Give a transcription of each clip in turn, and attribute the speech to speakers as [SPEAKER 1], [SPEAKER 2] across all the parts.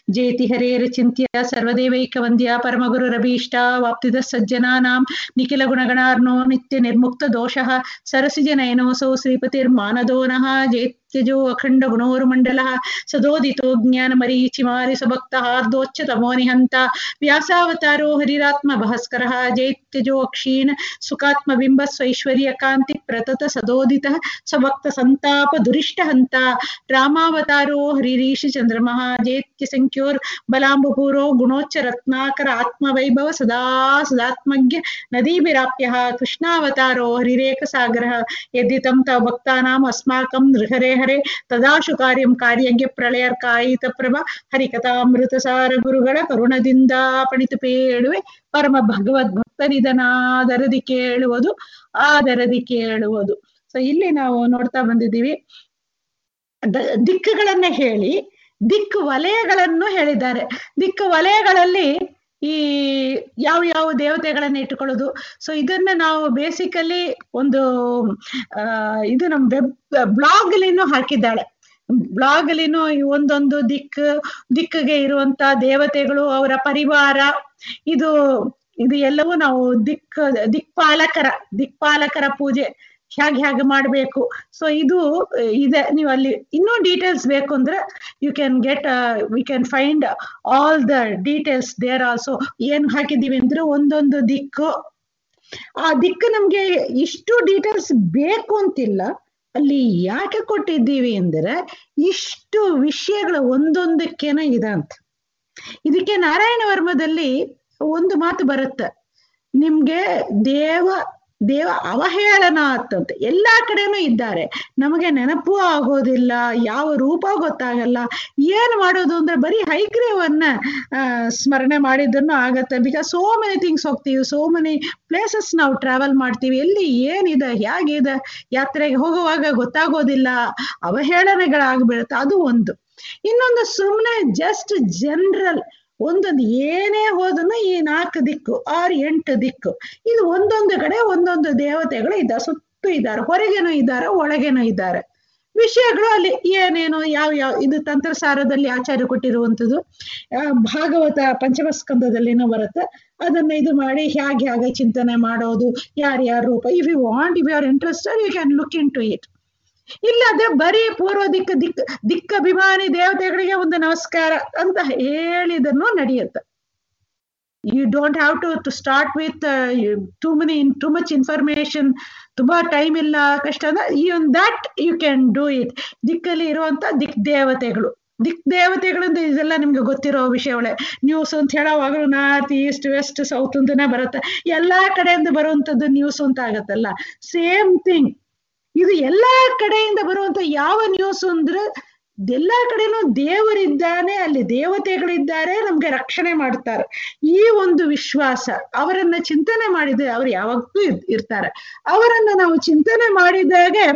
[SPEAKER 1] ಜೇತಿ ಹರೇರ್ ಚಿಂತ್ಯ ಸರ್ವದೇವೈಕ ವಂದ್ಯ ಪರಮಗುರುರಭೀಷ್ಟ ವಾಪ್ತಿದ ಸಜ್ಜನಾನಾಂ ನಿಖಿಲ ಗುಣಗಣಾರ್ನೋ ನಿತ್ಯ ನಿರ್ಮುಕ್ತ ದೋಷಃ ಸರಸಿಜ ನಯನೋಸೌ ಶ್ರೀಪತಿರ್ಮಾನದೋ ನಃ ಜೇತ್ಯಜೋ ಅಖಂಡ ಗುಣೋರ್ಮಂಡಲಃ ಸದೋದಿತೋ ಜ್ಞಾನ ಮರೀಚಿಮಾರಿ ಸಭಕ್ತ ಹಾರ್ದೋಚ್ಚ ತಮೋ ನಿಹಂತ ವ್ಯಾಸಾವತಾರೋ ಹರಿರಾತ್ಮ ಭಾಸ್ಕರಃ ಜೇತ್ಯಜೋ ಅಕ್ಷೀಣ ಸುಖಾತ್ಮ ಬಿಂಬ ಸ್ವೈಶ್ವರ್ಯ ಕಾಂತಿ ಪ್ರತತ ಸದೋದಿತ ಸಭಕ್ತ ಸಂತಾಪ ದುರಿಷ್ಟ ಹಂತ ರಾಮಾವತಾರೋ ಹರಿರೀಶಿ ಚಂದ್ರಮಃ ಜೇತ್ಯ ಸಂಖ್ಯೋರ್ ಬಲಾಂಬಪೂರೋ ಗುಣೋಚ್ಚ ರತ್ನಾಕರ ಆತ್ಮವೈಭವ ಸದಾ ಸದಾತ್ಮಜ್ಞ ನದೀಭಿರಾಪ್ಯ ಕೃಷ್ಣಾವತಾರೋ ಹರಿರೇಕ ಸಾಗರ ಯದ್ದಿತಂ ತವ ಭಕ್ತಾನಾಂ ಅಸ್ಮಾಕಂ ನೃಹರೆ ಹರೆ ತದಾಶು ಕಾರ್ಯಂ ಕಾರ್ಯಂಗೆ ಪ್ರಳಯರ್ಕಾಯಿತ ಪ್ರಭ ಹರಿಕಥಾಮೃತ ಸಾರ ಗುರುಗಳ ಕರುಣದಿಂದ ಪಣಿತು ಪೇಳುವೆ ಪರಮ ಭಗವದ್ ಭಕ್ತನಿದನಾದರದಿ ಕೇಳುವುದು ಆದರದಿ ಕೇಳುವುದು ಸೊ ಇಲ್ಲಿ ನಾವು ನೋಡ್ತಾ ಬಂದಿದ್ದೀವಿ ದ- ದಿಕ್ಕುಗಳನ್ನ ಹೇಳಿ ದಿಕ್ಕು ವಲಯಗಳನ್ನು ಹೇಳಿದ್ದಾರೆ ದಿಕ್ಕು ವಲಯಗಳಲ್ಲಿ ಈ ಯಾವ ಯಾವ ದೇವತೆಗಳನ್ನ ಇಟ್ಟುಕೊಳ್ಳೋದು ಸೊ ಇದನ್ನ ನಾವು ಬೇಸಿಕಲಿ ಒಂದು ಆ ಇದು ನಮ್ಮ ವೆಬ್ ಬ್ಲಾಗ್ಲಿನೂ ಹಾಕಿದ್ದಾಳೆ ಬ್ಲಾಗ್ಲಿನೂ ಈ ಒಂದೊಂದು ದಿಕ್ಕು ದಿಕ್ಕಿಗೆ ಇರುವಂತ ದೇವತೆಗಳು ಅವರ ಪರಿವಾರ ಇದು ಇದು ಎಲ್ಲವೂ ನಾವು ದಿಕ್ ದಿಕ್ಪಾಲಕರ ದಿಕ್ಪಾಲಕರ ಪೂಜೆ ಹೇಗೆ ಹೇಗೆ ಮಾಡಬೇಕು ಸೊ ಇದು ಇದೆ ನೀವು ಅಲ್ಲಿ ಇನ್ನೂ ಡೀಟೇಲ್ಸ್ ಬೇಕು ಅಂದ್ರೆ you can get we can find all the details there also ಏನ್ ಹಾಕಿದೀವಿ ಅಂದ್ರೆ ಒಂದೊಂದು ದಿಕ್ಕು ಆ ದಿಕ್ಕು ನಮ್ಗೆ ಇಷ್ಟು ಡೀಟೇಲ್ಸ್ ಬೇಕು ಅಂತಿಲ್ಲ ಅಲ್ಲಿ ಯಾಕೆ ಕೊಟ್ಟಿದ್ದೀವಿ ಅಂದ್ರೆ ಇಷ್ಟು ವಿಷಯಗಳು ಒಂದೊಂದಕ್ಕೇನ ಇದೆ ಅಂತ ಇದಕ್ಕೆ ನಾರಾಯಣ ವರ್ಮದಲ್ಲಿ ಒಂದು ಮಾತು ಬರುತ್ತೆ ನಿಮ್ಗೆ ದೇವ ದೇವ ಅವಹೇಳನ ಅಂತಂತೆ ಎಲ್ಲಾ ಕಡೆನೂ ಇದ್ದಾರೆ ನಮಗೆ ನೆನಪು ಆಗೋದಿಲ್ಲ ಯಾವ ರೂಪ ಗೊತ್ತಾಗಲ್ಲ ಏನ್ ಮಾಡೋದು ಅಂದ್ರೆ ಬರೀ ಹೈಗ್ರೀವನ್ನ ಆ, ಸ್ಮರಣೆ ಮಾಡಿದ್ದನ್ನು ಆಗತ್ತೆ ಬಿಕಾಸ್ ಸೋ ಮೆನಿ ಥಿಂಗ್ಸ್ ಹೋಗ್ತೀವಿ ಸೋ ಮೆನಿ ಪ್ಲೇಸಸ್ ನಾವು ಟ್ರಾವೆಲ್ ಮಾಡ್ತೀವಿ ಎಲ್ಲಿ ಏನಿದೆ ಹೇಗಿದೆ ಯಾತ್ರೆಗೆ ಹೋಗುವಾಗ ಗೊತ್ತಾಗೋದಿಲ್ಲ ಅವಹೇಳನೆಗಳಾಗ್ಬಿಡುತ್ತೆ ಅದು ಒಂದು ಇನ್ನೊಂದು ಸುಮ್ಮನೆ ಜಸ್ಟ್ ಜನರಲ್ ಒಂದೊಂದು ಏನೇ ಹೋದನು ಈ ನಾಲ್ಕು ದಿಕ್ಕು ಆರು ಎಂಟು ದಿಕ್ಕು ಇದು ಒಂದೊಂದು ಕಡೆ ಒಂದೊಂದು ದೇವತೆಗಳು ಇದ್ದಾರೆ ಸುತ್ತು ಇದ್ದಾರೆ ಹೊರಗೇನೂ ಇದ್ದಾರೆ ಒಳಗೇನೂ ಇದ್ದಾರೆ ವಿಷಯಗಳು ಅಲ್ಲಿ ಏನೇನು ಯಾವ ಯಾವ ಇದು ತಂತ್ರಸಾರದಲ್ಲಿ ಆಚಾರ್ಯ ಕೊಟ್ಟಿರುವಂಥದ್ದು ಆ, ಭಾಗವತ ಪಂಚಮ ಸ್ಕಂದದಲ್ಲಿನೂ ಬರುತ್ತೆ ಅದನ್ನ ಇದು ಮಾಡಿ ಹೇಗೆ ಹೇಗೆ ಚಿಂತನೆ ಮಾಡೋದು ಯಾರ್ಯಾರ ರೂಪ if you want if you are interested you can look into it ಇಲ್ಲದೆ ಬರೀ ಪೂರ್ವ ದಿಕ್ಕ ದಿಕ್ ದಿಕ್ಕಭಿಮಾನಿ ದೇವತೆಗಳಿಗೆ ಒಂದು ನಮಸ್ಕಾರ ಅಂತ ಹೇಳಿದನ್ನು ನಡೆಯುತ್ತೆ you don't have to to start with too many too much information ತುಂಬಾ ಟೈಮ್ ಇಲ್ಲ ಕಷ್ಟ ಅಂದ್ರೆ even that you can do it ದಿಕ್ಕಲ್ಲಿ ಇರುವಂತ ದಿಕ್ ದೇವತೆಗಳು ದಿಕ್ ದೇವತೆಗಳಿಂದ ಇದೆಲ್ಲ ನಿಮ್ಗೆ ಗೊತ್ತಿರೋ ವಿಷಯಗಳೇ ನ್ಯೂಸ್ ಅಂತ ಹೇಳೋವಾಗಲೂ ನಾರ್ತ್ ಈಸ್ಟ್ ವೆಸ್ಟ್ ಸೌತ್ ಅಂತಾನೆ ಬರುತ್ತೆ ಎಲ್ಲಾ ಕಡೆಯಿಂದ ಬರುವಂತದ್ದು ನ್ಯೂಸ್ ಅಂತ ಆಗತ್ತಲ್ಲ ಸೇಮ್ ಥಿಂಗ್ ಇದು ಎಲ್ಲಾ ಕಡೆಯಿಂದ ಬರುವಂತ ಯಾವ ನ್ಯೂಸ್ ಅಂದ್ರೆ ಎಲ್ಲಾ ಕಡೆನೂ ದೇವರಿದ್ದಾನೆ ಅಲ್ಲಿ ದೇವತೆಗಳಿದ್ದಾರೆ ನಮ್ಗೆ ರಕ್ಷಣೆ ಮಾಡ್ತಾರೆ ಈ ಒಂದು ವಿಶ್ವಾಸ ಅವರನ್ನ ಚಿಂತನೆ ಮಾಡಿದ್ರೆ ಅವ್ರು ಯಾವಾಗ್ಲೂ ಇರ್- ಇರ್ತಾರೆ ಅವರನ್ನ ನಾವು ಚಿಂತನೆ ಮಾಡಿದಾಗೆ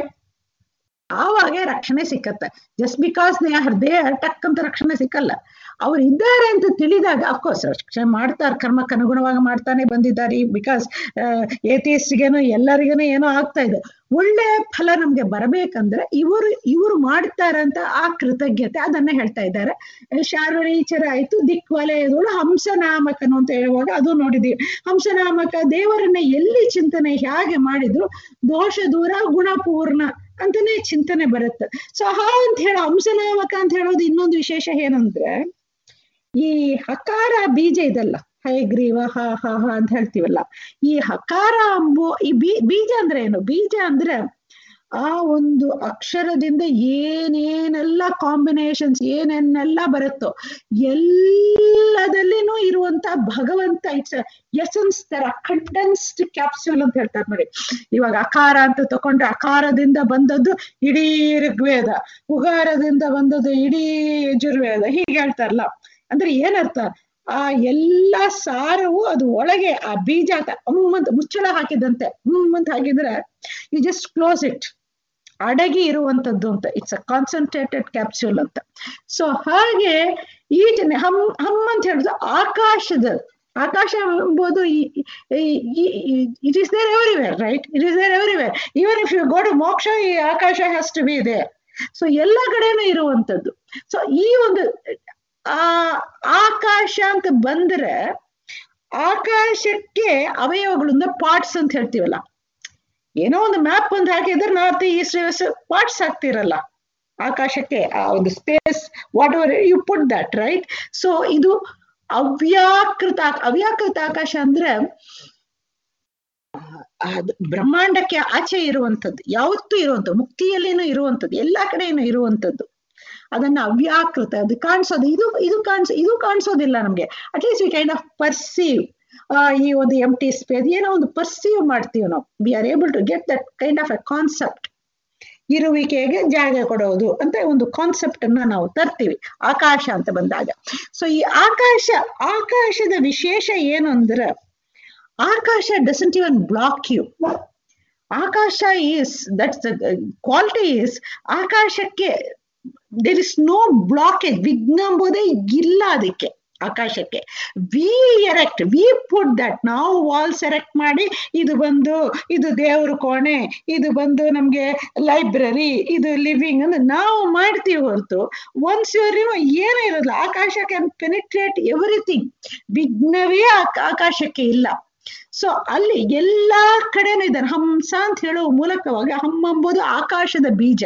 [SPEAKER 1] ಆವಾಗ ರಕ್ಷಣೆ ಸಿಕ್ಕತ್ತೆ just because they are they tuck ಅಂತ ರಕ್ಷಣೆ ಸಿಕ್ಕಲ್ಲ ಅವ್ರು ಇದ್ದಾರೆ ಅಂತ ತಿಳಿದಾಗ ಅಫ್ಕೋರ್ಸ್ ರಕ್ಷಣೆ ಮಾಡ್ತಾರೆ ಕರ್ಮಕ್ಕೆ ಅನುಗುಣವಾಗಿ ಮಾಡ್ತಾನೆ ಬಂದಿದ್ದಾರೆ ಬಿಕಾಸ್ ಏತಿಯಸ್ಟ್ಗೇನೋ ಎಲ್ಲರಿಗೇನೋ ಏನೋ ಆಗ್ತಾ ಇದೆ ಒಳ್ಳೆ ಫಲ ನಮ್ಗೆ ಬರಬೇಕಂದ್ರೆ ಇವರು ಇವರು ಮಾಡ್ತಾರಂತ ಆ ಕೃತಜ್ಞತೆ ಅದನ್ನ ಹೇಳ್ತಾ ಇದ್ದಾರೆ ಶಾರೀಚರ ಆಯ್ತು ದಿಕ್ವಲಯದೋಳು ಹಂಸನಾಮಕನು ಅಂತ ಹೇಳುವಾಗ ಅದು ನೋಡಿದೀವಿ ಹಂಸನಾಮಕ ದೇವರನ್ನ ಎಲ್ಲಿ ಚಿಂತನೆ ಹೇಗೆ ಮಾಡಿದ್ರು ದೋಷ ದೂರ ಗುಣಪೂರ್ಣ ಅಂತಾನೆ ಚಿಂತನೆ ಬರುತ್ತೆ ಸೊ ಹಾ ಅಂತ ಹೇಳೋ ಹಂಸನಾಮಕ ಅಂತ ಹೇಳೋದು ಇನ್ನೊಂದು ವಿಶೇಷ ಏನಂದ್ರೆ ಈ ಹಕಾರ ಬೀಜ ಇದಲ್ಲ ಹಯಗ್ರೀವ ಹ ಹ ಹ ಅಂತ ಹೇಳ್ತೀವಲ್ಲ ಈ ಹಕಾರ ಅಂಬೋ ಈ ಬೀ ಬೀಜ ಅಂದ್ರೆ ಏನು ಬೀಜ ಅಂದ್ರೆ ಆ ಒಂದು ಅಕ್ಷರದಿಂದ ಏನೇನೆಲ್ಲ ಕಾಂಬಿನೇಷನ್ಸ್ ಏನೇನೆಲ್ಲ ಬರುತ್ತೋ ಎಲ್ಲದಲ್ಲಿನೂ ಇರುವಂತ ಭಗವಂತ ಇಟ್ಸ್ ಎಸೆನ್ಸ್ ತರ ಕಂಡೆನ್ಸ್ಡ್ ಕ್ಯಾಪ್ಸ್ಯೂಲ್ ಅಂತ ಹೇಳ್ತಾರೆ ನೋಡಿ ಇವಾಗ ಅಕಾರ ಅಂತ ತಕೊಂಡ್ರೆ ಅಕಾರದಿಂದ ಬಂದದ್ದು ಇಡೀ ಋಗ್ವೇದ ಉಗಾರದಿಂದ ಬಂದದ್ದು ಇಡೀ ಯಜುರ್ವೇದ ಹೀಗೆ ಹೇಳ್ತಾರಲ್ಲ ಅಂದ್ರೆ ಏನರ್ಥ ಆ ಎಲ್ಲ ಸಾರವು ಅದು ಒಳಗೆ ಆ ಬೀಜ ಹಮ್ಮಂತ ಮುಚ್ಚಳ ಹಾಕಿದಂತೆ ಹ್ಮ್ ಅಂತ ಹಾಕಿದ್ರೆ ಯು ಜಸ್ಟ್ ಕ್ಲೋಸ್ ಇಟ್ ಅಡಗಿ ಇರುವಂತದ್ದು ಅಂತ ಇಟ್ಸ್ ಅ ಕಾನ್ಸಂಟ್ರೇಟೆಡ್ ಕ್ಯಾಪ್ಸ್ಯೂಲ್ ಅಂತ ಸೊ ಹಾಗೆ ಈ ಜನ ಹಮ್ ಹಮ್ ಅಂತ ಹೇಳಿದ್ರೆ ಆಕಾಶದ ಆಕಾಶ ಎಂಬುದು it is there everywhere right it is there everywhere even if you go to moksha ಈ ಆಕಾಶ has to be there so ಎಲ್ಲ ಕಡೆನೂ ಇರುವಂತದ್ದು ಸೊ ಈ ಒಂದು ಆ ಆಕಾಶ ಅಂತ ಬಂದ್ರೆ ಆಕಾಶಕ್ಕೆ ಅವಯವಗಳಿಂದ ಪಾರ್ಟ್ಸ್ ಅಂತ ಹೇಳ್ತೀವಲ್ಲ ಏನೋ ಒಂದು ಮ್ಯಾಪ್ ಒಂದು ಹಾಕಿದ್ರೆ ನಾರ್ತ್ ಈಸ್ಟ್ ವೆಸ್ಟ್ ಪಾರ್ಟ್ಸ್ ಹಾಕ್ತಿರಲ್ಲ ಆಕಾಶಕ್ಕೆ ಆ ಒಂದು space whatever you put that right so ಇದು ಅವ್ಯಾಕೃತ ಅವ್ಯಾಕೃತ ಆಕಾಶ ಅಂದ್ರೆ ಅದು ಬ್ರಹ್ಮಾಂಡಕ್ಕೆ ಆಚೆ ಇರುವಂಥದ್ದು ಯಾವತ್ತೂ ಇರುವಂಥದ್ದು ಮುಕ್ತಿಯಲ್ಲೇನೂ ಇರುವಂಥದ್ದು ಎಲ್ಲಾ ಕಡೆನೂ ಇರುವಂಥದ್ದು ಅದನ್ನ ಅವ್ಯಾಕೃತ ಅದು ಕಾಣಿಸೋದು ಇದು ಇದು ಕಾಣಿಸ್ ಇದು ಕಾಣಿಸೋದಿಲ್ಲ ನಮ್ಗೆ at least we kind of perceive ಈ ಒಂದು ಎಮ್ ಟಿ ಸ್ಪೇಸ್ ಏನೋ ಒಂದು ಪರ್ಸೀವ್ ಮಾಡ್ತೀವಿ ನಾವು we are able to get that kind of a concept ಇರುವಿಕೆಗೆ ಜಾಗ ಕೊಡೋದು ಅಂತ ಒಂದು ಕಾನ್ಸೆಪ್ಟ್ ಅನ್ನ ನಾವು ತರ್ತೀವಿ ಆಕಾಶ ಅಂತ ಬಂದಾಗ ಸೊ ಈ ಆಕಾಶ ಆಕಾಶದ ವಿಶೇಷ ಏನು ಅಂದ್ರೆ ಆಕಾಶ ಡಸಂಟ್ ಇವನ್ ಬ್ಲಾಕ್ ಯು ಆಕಾಶ ಈಸ್ ದಟ್ಸ್ ಕ್ವಾಲಿಟಿ ಈಸ್ ಆಕಾಶಕ್ಕೆ ದೇರ್ ಇಸ್ ನೋ ಬ್ಲಾಕೇಜ್ ವಿಘ್ನ ಎಂಬುದೇ ಇಲ್ಲ ಅದಕ್ಕೆ ಆಕಾಶಕ್ಕೆ we erect we put that ನಾವು ವಾಲ್ಸ್ ಎರೆಕ್ಟ್ ಮಾಡಿ ಇದು ಬಂದು ಇದು ದೇವ್ರ ಕೋಣೆ ಇದು ಬಂದು ನಮ್ಗೆ ಲೈಬ್ರರಿ ಇದು ಲಿವಿಂಗ್ ಅಂದ್ರೆ ನಾವು ಮಾಡ್ತೀವಿ ಹೊರತು ಒನ್ಸ್ ಇವ್ರು ಏನೂ ಇರೋದಿಲ್ಲ ಆಕಾಶ ಕ್ಯಾನ್ ಪೆನಿಟ್ರೇಟ್ ಎವ್ರಿಥಿಂಗ್ ವಿಘ್ನವೇ ಆಕಾಶಕ್ಕೆ ಇಲ್ಲ ಸೊ ಅಲ್ಲಿ ಎಲ್ಲಾ ಕಡೆನೂ ಇದ್ದಾನೆ ಹಂಸ ಅಂತ ಹೇಳುವ ಮೂಲಕವಾಗಿ ಹಮ್ಮ ಎಂಬುದು ಆಕಾಶದ ಬೀಜ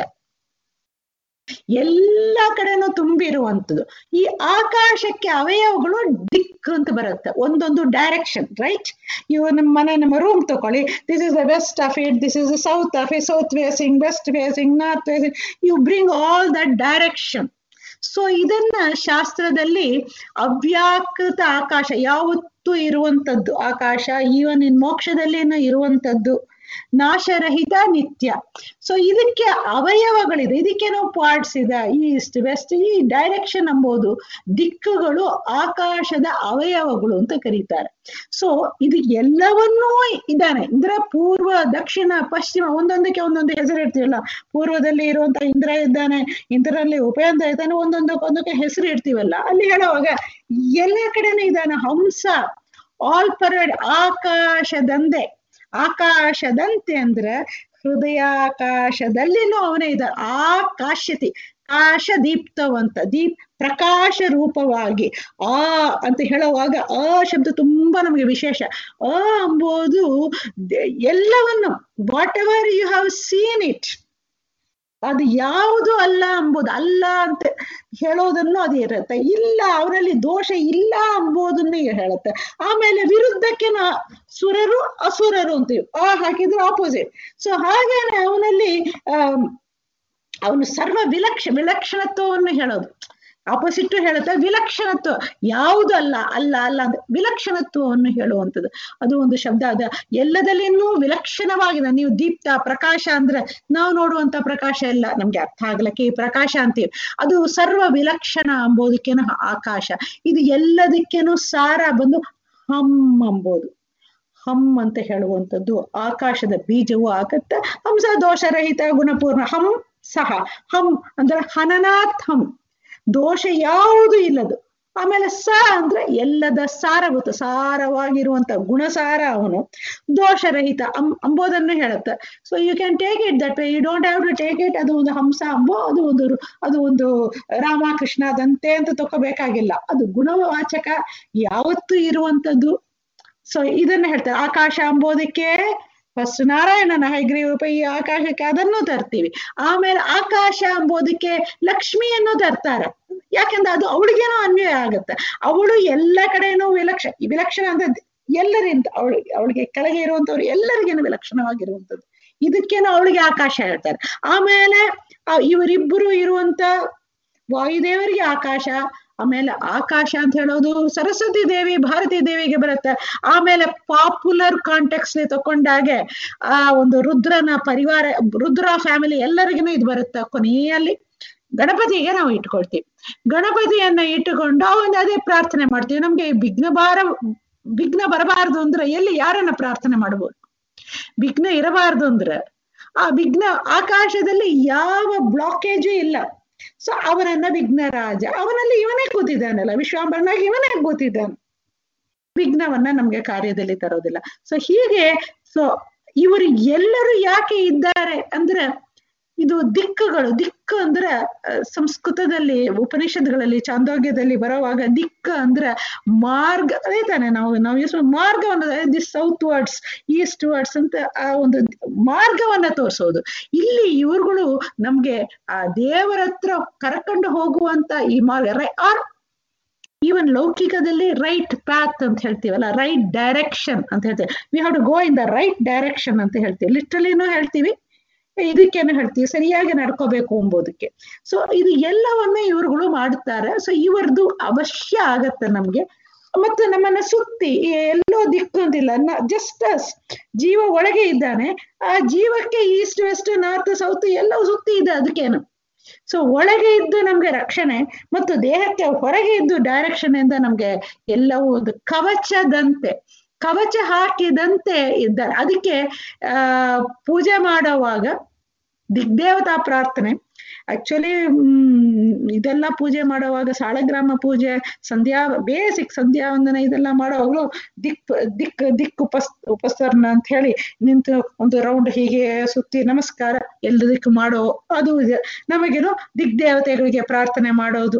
[SPEAKER 1] ಎಲ್ಲ ಕಡೆನೂ ತುಂಬಿರುವಂಥದ್ದು ಈ ಆಕಾಶಕ್ಕೆ ಅವಯವಗಳು ದಿಕ್ಕು ಅಂತ ಬರುತ್ತೆ ಒಂದೊಂದು ಡೈರೆಕ್ಷನ್ ರೈಟ್ ಇವು ನಮ್ಮ ಮನೆ ನಮ್ಮ ರೂಮ್ ತಗೊಳ್ಳಿ this is the west of it this is the south of it south facing west facing north facing you bring all that direction so ಇದನ್ನ ಶಾಸ್ತ್ರದಲ್ಲಿ ಅವ್ಯಾಕೃತ ಆಕಾಶ ಯಾವತ್ತೂ ಇರುವಂತದ್ದು ಆಕಾಶ ಈವನ್ ಇನ್ ಮೋಕ್ಷದಲ್ಲಿನೂ ಇರುವಂತದ್ದು ನಾಶರಹಿತ ನಿತ್ಯ ಸೊ ಇದಕ್ಕೆ ಅವಯವಗಳಿದೆ ಇದಕ್ಕೆ ನಾವು ಪಾರ್ಟ್ಸ್ ಇದೆ ಈಸ್ಟ್ ವೆಸ್ಟ್ ಈ ಡೈರೆಕ್ಷನ್ ಎಂಬುದು ದಿಕ್ಕುಗಳು ಆಕಾಶದ ಅವಯವಗಳು ಅಂತ ಕರೀತಾರೆ ಸೊ ಇದು ಎಲ್ಲವನ್ನೂ ಇದ್ದಾನೆ ಇಂದ್ರ ಪೂರ್ವ ದಕ್ಷಿಣ ಪಶ್ಚಿಮ ಒಂದೊಂದಕ್ಕೆ ಒಂದೊಂದು ಹೆಸರು ಇರ್ತೀವಲ್ಲ ಪೂರ್ವದಲ್ಲಿ ಇರುವಂತ ಇಂದ್ರ ಇದ್ದಾನೆ ಇಂದ್ರಲ್ಲಿ ಉಪೇಂದ್ರ ಇದ್ದಾನೆ ಒಂದೊಂದಕ್ಕೆ ಒಂದಕ್ಕೆ ಹೆಸರು ಇರ್ತೀವಲ್ಲ ಅಲ್ಲಿ ಹೇಳುವಾಗ ಎಲ್ಲ ಕಡೆನೂ ಇದ್ದಾನೆ ಹಂಸ ಆಲ್ ಪರೇಡ್ ಆಕಾಶದಂದೆ ಆಕಾಶದಂತೆ ಅಂದ್ರೆ ಹೃದಯಾಕಾಶದಲ್ಲಿನೂ ಅವನೇ ಇದ್ದಾನೆ ಆಕಾಶತಿ ಕಾಶ ದೀಪ್ತವಂತ ದೀಪ್ ಪ್ರಕಾಶ ರೂಪವಾಗಿ ಆ ಅಂತ ಹೇಳುವಾಗ ಆ ಶಬ್ದ ತುಂಬಾ ನಮಗೆ ವಿಶೇಷ ಆ ಎಂಬುದು ಎಲ್ಲವನ್ನು whatever you have seen it ಅದು ಯಾವುದು ಅಲ್ಲ ಎಂಬುದು ಅಲ್ಲ ಅಂತ ಹೇಳೋದನ್ನು ಅದು ಇರುತ್ತೆ ಇಲ್ಲ ಅವರಲ್ಲಿ ದೋಷ ಇಲ್ಲ ಎಂಬುದನ್ನು ಹೇಳುತ್ತೆ ಆಮೇಲೆ ವಿರುದ್ಧಕ್ಕೆ ನಾ ಸುರರು ಅಸುರರು ಅಂತೀವಿ ಆ ಹಾಕಿದ್ರೆ ಆಪೋಸಿಟ್ ಸೊ ಹಾಗೇನೆ ಅವನಲ್ಲಿ ಅವನು ಸರ್ವ ವಿಲಕ್ಷ ವಿಲಕ್ಷಣತ್ವವನ್ನು ಹೇಳೋದು ಆಪೋಸಿಟ್ ಹೇಳುತ್ತೆ ವಿಲಕ್ಷಣತ್ವ ಯಾವುದು ಅಲ್ಲ ಅಲ್ಲ ಅಲ್ಲ ಅಂದ್ರೆ ವಿಲಕ್ಷಣತ್ವವನ್ನು ಹೇಳುವಂಥದ್ದು ಅದು ಒಂದು ಶಬ್ದ ಅದ ಎಲ್ಲದಲ್ಲಿನೂ ವಿಲಕ್ಷಣವಾಗಿದೆ ನೀವು ದೀಪ್ತ ಪ್ರಕಾಶ ಅಂದ್ರೆ ನಾವು ನೋಡುವಂತ ಪ್ರಕಾಶ ಎಲ್ಲ ನಮ್ಗೆ ಅರ್ಥ ಆಗ್ಲಕ್ಕೆ ಈ ಪ್ರಕಾಶ ಅಂತೀವಿ ಅದು ಸರ್ವ ವಿಲಕ್ಷಣ ಅಂಬೋದಕ್ಕೇನು ಆಕಾಶ ಇದು ಎಲ್ಲದಕ್ಕೇನು ಸಾರ ಬಂದು ಹಮ್ ಅಂಬೋದು ಹಮ್ ಅಂತ ಹೇಳುವಂಥದ್ದು ಆಕಾಶದ ಬೀಜವು ಆಗತ್ತ ಹಂಸ ದೋಷರಹಿತ ಗುಣಪೂರ್ಣ ಹಂ ಸಹ ಹಂ ಅಂದ್ರೆ ಹನನಾಥ್ ಹಂ ದೋಷ ಯಾವುದು ಇಲ್ಲದು ಆಮೇಲೆ ಸ ಅಂದ್ರೆ ಎಲ್ಲದ ಸಾರಭೂತ ಸಾರವಾಗಿರುವಂತ ಗುಣಸಾರ ಅವನು ದೋಷರಹಿತ ಅಂ ಅಂಬೋದನ್ನು ಹೇಳುತ್ತೆ so you can take it that you don't have to take it ಅದು ಒಂದು ಹಂಸ ಅಂಬೋ ಅದು ಒಂದು ಅದು ಒಂದು ರಾಮಕೃಷ್ಣದಂತೆ ಅಂತ ತಗೋಬೇಕಾಗಿಲ್ಲ ಅದು ಗುಣವಾಚಕ ಯಾವತ್ತೂ ಇರುವಂತದ್ದು ಸೊ ಇದನ್ನ ಹೇಳ್ತಾರೆ ಆಕಾಶ ಅಂಬೋದಕ್ಕೆ ಫಸ್ಟ್ ನಾರಾಯಣನ ಹೈಗ್ರೀವ ಈ ಆಕಾಶಕ್ಕೆ ಅದನ್ನು ತರ್ತೀವಿ ಆಮೇಲೆ ಆಕಾಶ ಎಂಬುದಕ್ಕೆ ಲಕ್ಷ್ಮಿಯನ್ನು ತರ್ತಾರೆ ಯಾಕೆಂದ್ರೆ ಅದು ಅವಳಿಗೇನೋ ಅನ್ವಯ ಆಗುತ್ತೆ ಅವಳು ಎಲ್ಲ ಕಡೆನೂ ವಿಲಕ್ಷ ವಿಲಕ್ಷಣ ಅಂತ ಎಲ್ಲರಿಂದ ಅವಳು ಅವಳಿಗೆ ಕೆಳಗೆ ಇರುವಂತವ್ರು ಎಲ್ಲರಿಗೇನು ವಿಲಕ್ಷಣವಾಗಿರುವಂಥದ್ದು ಇದಕ್ಕೇನು ಅವಳಿಗೆ ಆಕಾಶ ಹೇಳ್ತಾರೆ ಆಮೇಲೆ ಇವರಿಬ್ಬರು ಇರುವಂತ ವಾಯುದೇವರಿಗೆ ಆಕಾಶ ಆಮೇಲೆ ಆಕಾಶ ಅಂತ ಹೇಳೋದು ಸರಸ್ವತಿ ದೇವಿ ಭಾರತೀ ದೇವಿಗೆ ಬರುತ್ತೆ ಆಮೇಲೆ ಪಾಪ್ಯುಲರ್ ಕಾಂಟೆಕ್ಸ್ ತಕೊಂಡಾಗೆ ಆ ಒಂದು ರುದ್ರನ ಪರಿವಾರ ರುದ್ರ ಫ್ಯಾಮಿಲಿ ಎಲ್ಲರಿಗೂ ಇದು ಬರುತ್ತೆ ಕೊನೆಯಲ್ಲಿ ಗಣಪತಿಗೆ ನಾವು ಇಟ್ಕೊಳ್ತೀವಿ ಗಣಪತಿಯನ್ನ ಇಟ್ಟುಕೊಂಡು ಅವನು ಅದೇ ಪ್ರಾರ್ಥನೆ ಮಾಡ್ತೀವಿ ನಮ್ಗೆ ವಿಘ್ನ ಬಾರ ವಿಘ್ನ ಬರಬಾರದು ಅಂದ್ರೆ ಎಲ್ಲಿ ಯಾರನ್ನ ಪ್ರಾರ್ಥನೆ ಮಾಡ್ಬೋದು ವಿಘ್ನ ಇರಬಾರದು ಅಂದ್ರೆ ಆ ವಿಘ್ನ ಆಕಾಶದಲ್ಲಿ ಯಾವ ಬ್ಲಾಕೇಜು ಇಲ್ಲ ಸೊ ಅವನನ್ನ ವಿಘ್ನರಾಜ ಅವನಲ್ಲಿ ಇವನೇ ಕೂತಿದ್ದಾನಲ್ಲ ವಿಶ್ವಾಂಬರನಾಗಿ ಇವನೇ ಕೂತಿದ್ದಾನೆ ವಿಘ್ನವನ್ನ ನಮ್ಗೆ ಕಾರ್ಯದಲ್ಲಿ ತರೋದಿಲ್ಲ ಸೊ ಹೀಗೆ ಸೊ ಇವರು ಎಲ್ಲರೂ ಯಾಕೆ ಇದ್ದಾರೆ ಅಂದ್ರೆ ಇದು ದಿಕ್ಕುಗಳು ದಿಕ್ಕು ಅಂದ್ರೆ ಆ, ಸಂಸ್ಕೃತದಲ್ಲಿ ಉಪನಿಷತ್ಗಳಲ್ಲಿ ಚಾಂದೋಗ್ಯದಲ್ಲಿ ಬರುವಾಗ ದಿಕ್ಕ ಅಂದ್ರೆ ಮಾರ್ಗ ಅದೇ ತಾನೆ ನಾವು ನಾವು ಯೂಸ್ ಮಾರ್ಗವನ್ನು this southwards eastwards ಅಂತ ಆ ಒಂದು ಮಾರ್ಗವನ್ನ ತೋರಿಸೋದು ಇಲ್ಲಿ ಇವ್ರುಗಳು ನಮ್ಗೆ ಆ ದೇವರ ಹತ್ರ ಕರ್ಕೊಂಡು ಹೋಗುವಂತ ಈ ಮಾರ್ಗ ಆರ್ ಈವನ್ ಲೌಕಿಕದಲ್ಲಿ ರೈಟ್ ಪಾತ್ ಅಂತ ಹೇಳ್ತೀವಲ್ಲ ರೈಟ್ ಡೈರೆಕ್ಷನ್ ಅಂತ ಹೇಳ್ತೀವಿ we have to go in the right direction ಅಂತ ಹೇಳ್ತೀವಿ ಲಿಟ್ರಲಿನೂ ಹೇಳ್ತೀವಿ ಇದಕ್ಕೇನು ಹೇಳ್ತೀವಿ ಸರಿಯಾಗಿ ನಡ್ಕೋಬೇಕು ಎಂಬುದಕ್ಕೆ ಸೊ ಇದು ಎಲ್ಲವನ್ನ ಇವ್ರುಗಳು ಮಾಡುತ್ತಾರೆ ಸೊ ಇವರದು ಅವಶ್ಯ ಆಗತ್ತೆ ನಮ್ಗೆ ಮತ್ತೆ ನಮ್ಮನ್ನ ಸುತ್ತಿ ಎಲ್ಲೋ ದಿಕ್ಕು ಅಂತಿಲ್ಲ ಜಸ್ಟ್ ಜೀವ ಒಳಗೆ ಇದ್ದಾನೆ ಆ ಜೀವಕ್ಕೆ ಈಸ್ಟ್ ವೆಸ್ಟ್ ನಾರ್ತ್ ಸೌತ್ ಎಲ್ಲವೂ ಸುತ್ತಿ ಇದೆ ಅದಕ್ಕೇನು ಸೊ ಒಳಗೆ ಇದ್ದು ನಮ್ಗೆ ರಕ್ಷಣೆ ಮತ್ತು ದೇಹಕ್ಕೆ ಹೊರಗೆ ಇದ್ದು ಡೈರೆಕ್ಷನ್ ಇಂದ ನಮ್ಗೆ ಎಲ್ಲವೂ ಒಂದು ಕವಚದಂತೆ ಕವಚ ಹಾಕಿದಂತೆ ಇದ್ದಾರೆ ಅದಕ್ಕೆ ಆ ಪೂಜೆ ಮಾಡುವಾಗ ದಿಗ್ದೇವತಾ ಪ್ರಾರ್ಥನೆ ಆಕ್ಚುಲಿ ಇದೆಲ್ಲ ಪೂಜೆ ಮಾಡುವಾಗ ಸಾಳಗ್ರಾಮ ಪೂಜೆ ಸಂಧ್ಯಾ ಬೇಸಿಕ್ ಸಂಧ್ಯಾ ವಂದನ ಇದೆಲ್ಲ ಮಾಡುವಾಗಲೂ ದಿಕ್ ದಿಕ್ ದಿಕ್ ಉಪಸ್ ಉಪಸರ್ನ ಅಂತ ಹೇಳಿ ನಿಂತು ಒಂದು ರೌಂಡ್ ಹೀಗೆ ಸುತ್ತಿ ನಮಸ್ಕಾರ ಎಲ್ಲದಕ್ಕೂ ಮಾಡೋ ಅದು ಇದೆ ನಮಗೇನು ದಿಗ್ದೇವತೆಗಳಿಗೆ ಪ್ರಾರ್ಥನೆ ಮಾಡೋದು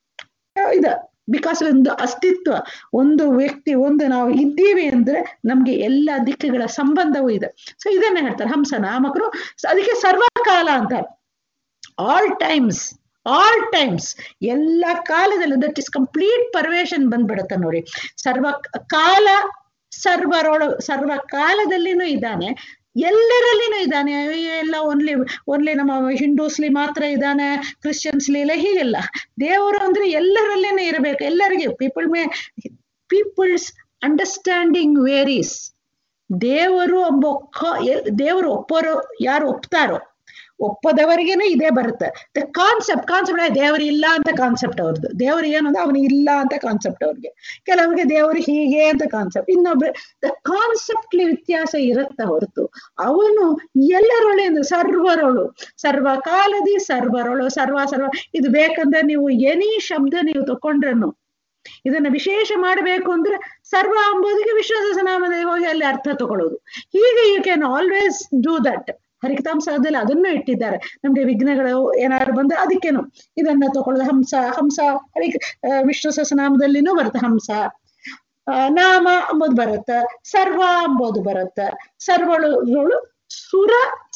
[SPEAKER 1] ಇದ ಬಿಕಾಸ್ ಒಂದು ಅಸ್ತಿತ್ವ ಒಂದು ವ್ಯಕ್ತಿ ಒಂದು ನಾವು ಇದ್ದೀವಿ ಅಂದ್ರೆ ನಮ್ಗೆ ಎಲ್ಲ ದಿಕ್ಕುಗಳ ಸಂಬಂಧವೂ ಇದೆ ಸೊ ಇದನ್ನ ಹೇಳ್ತಾರೆ ಹಂಸ ನಾಮಕರು ಅದಕ್ಕೆ ಸರ್ವಕಾಲ ಅಂತಾರೆ ಆಲ್ ಟೈಮ್ಸ್ ಆಲ್ ಟೈಮ್ಸ್ ಎಲ್ಲ ಕಾಲದಲ್ಲೂ ದಟ್ ಇಸ್ ಕಂಪ್ಲೀಟ್ ಪರ್ವೇಷನ್ ಬಂದ್ಬಿಡುತ್ತೆ ನೋಡಿ ಸರ್ವ ಕಾಲ ಸರ್ವರೊಳ ಸರ್ವ ಕಾಲದಲ್ಲಿನೂ ಇದ್ದಾನೆ ಎಲ್ಲರಲ್ಲಿನೂ ಇದ್ದಾನೆ ಎಲ್ಲ ಓನ್ಲಿ ಓನ್ಲಿ ನಮ್ಮ ಹಿಂದೂಸ್ಲಿ ಮಾತ್ರ ಇದ್ದಾನೆ ಕ್ರಿಶ್ಚಿಯನ್ಸ್ಲಿ ಇಲ್ಲ ಹೀಗೆಲ್ಲ ದೇವರು ಅಂದ್ರೆ ಎಲ್ಲರಲ್ಲಿನೂ ಇರಬೇಕು ಎಲ್ಲರಿಗೆ people may people's understanding varies ದೇವರು ಎಂಬ ದೇವರು ಒಪ್ಪೋರು ಯಾರು ಒಪ್ತಾರೋ ಒಪ್ಪದವರಿಗೇನೆ ಇದೇ ಬರುತ್ತೆ ದ ಕಾನ್ಸೆಪ್ಟ್ ಕಾನ್ಸೆಪ್ಟ್ ದೇವರು ಇಲ್ಲ ಅಂತ ಕಾನ್ಸೆಪ್ಟ್ ಅವ್ರದ್ದು ದೇವರು ಏನು ಅಂದ್ರೆ ಅವನಿಗೆ ಇಲ್ಲ ಅಂತ ಕಾನ್ಸೆಪ್ಟ್ ಅವ್ರಿಗೆ ಕೆಲವರಿಗೆ ದೇವರು ಹೀಗೆ ಅಂತ ಕಾನ್ಸೆಪ್ಟ್ ಇನ್ನೊಬ್ರು ದ ಕಾನ್ಸೆಪ್ಟ್ಲಿ ವ್ಯತ್ಯಾಸ ಇರುತ್ತೆ ಹೊರತು ಅವನು ಎಲ್ಲರೊಳೆಂದು ಸರ್ವರೊಳು ಸರ್ವಕಾಲದಿ ಸರ್ವರೊಳು ಸರ್ವ ಸರ್ವ ಇದು ಬೇಕಂದ್ರೆ ನೀವು ಎನಿ ಶಬ್ದ ನೀವು ತಕೊಂಡ್ರನು ಇದನ್ನ ವಿಶೇಷ ಮಾಡಬೇಕು ಅಂದ್ರೆ ಸರ್ವ ಅಂಬೋದಿಗೆ ವಿಶ್ವಾಸನಾಮದಲ್ಲಿ ಹೋಗಿ ಅಲ್ಲಿ ಅರ್ಥ ತಗೊಳ್ಳೋದು ಹೀಗೆ you can always do that ಹರಿಕತಾಂಸದಲ್ಲಿ ಅದನ್ನು ಇಟ್ಟಿದ್ದಾರೆ ನಮ್ಗೆ ವಿಘ್ನಗಳು ಏನಾದ್ರು ಬಂದ್ರೆ ಅದಕ್ಕೇನು ಇದನ್ನ ತಗೊಳ್ಳೋದು ಹಂಸ ಹಂಸ ಹರಿ ವಿಷ್ಣು ಸಹಸ್ರನಾಮದಲ್ಲಿನೂ ಬರುತ್ತೆ ಹಂಸ ನಾಮ ಅಂಬೋದು ಬರುತ್ತೆ ಸರ್ವ ಅಂಬೋದು ಬರುತ್ತೆ ಸರ್ವಳು ಸುರ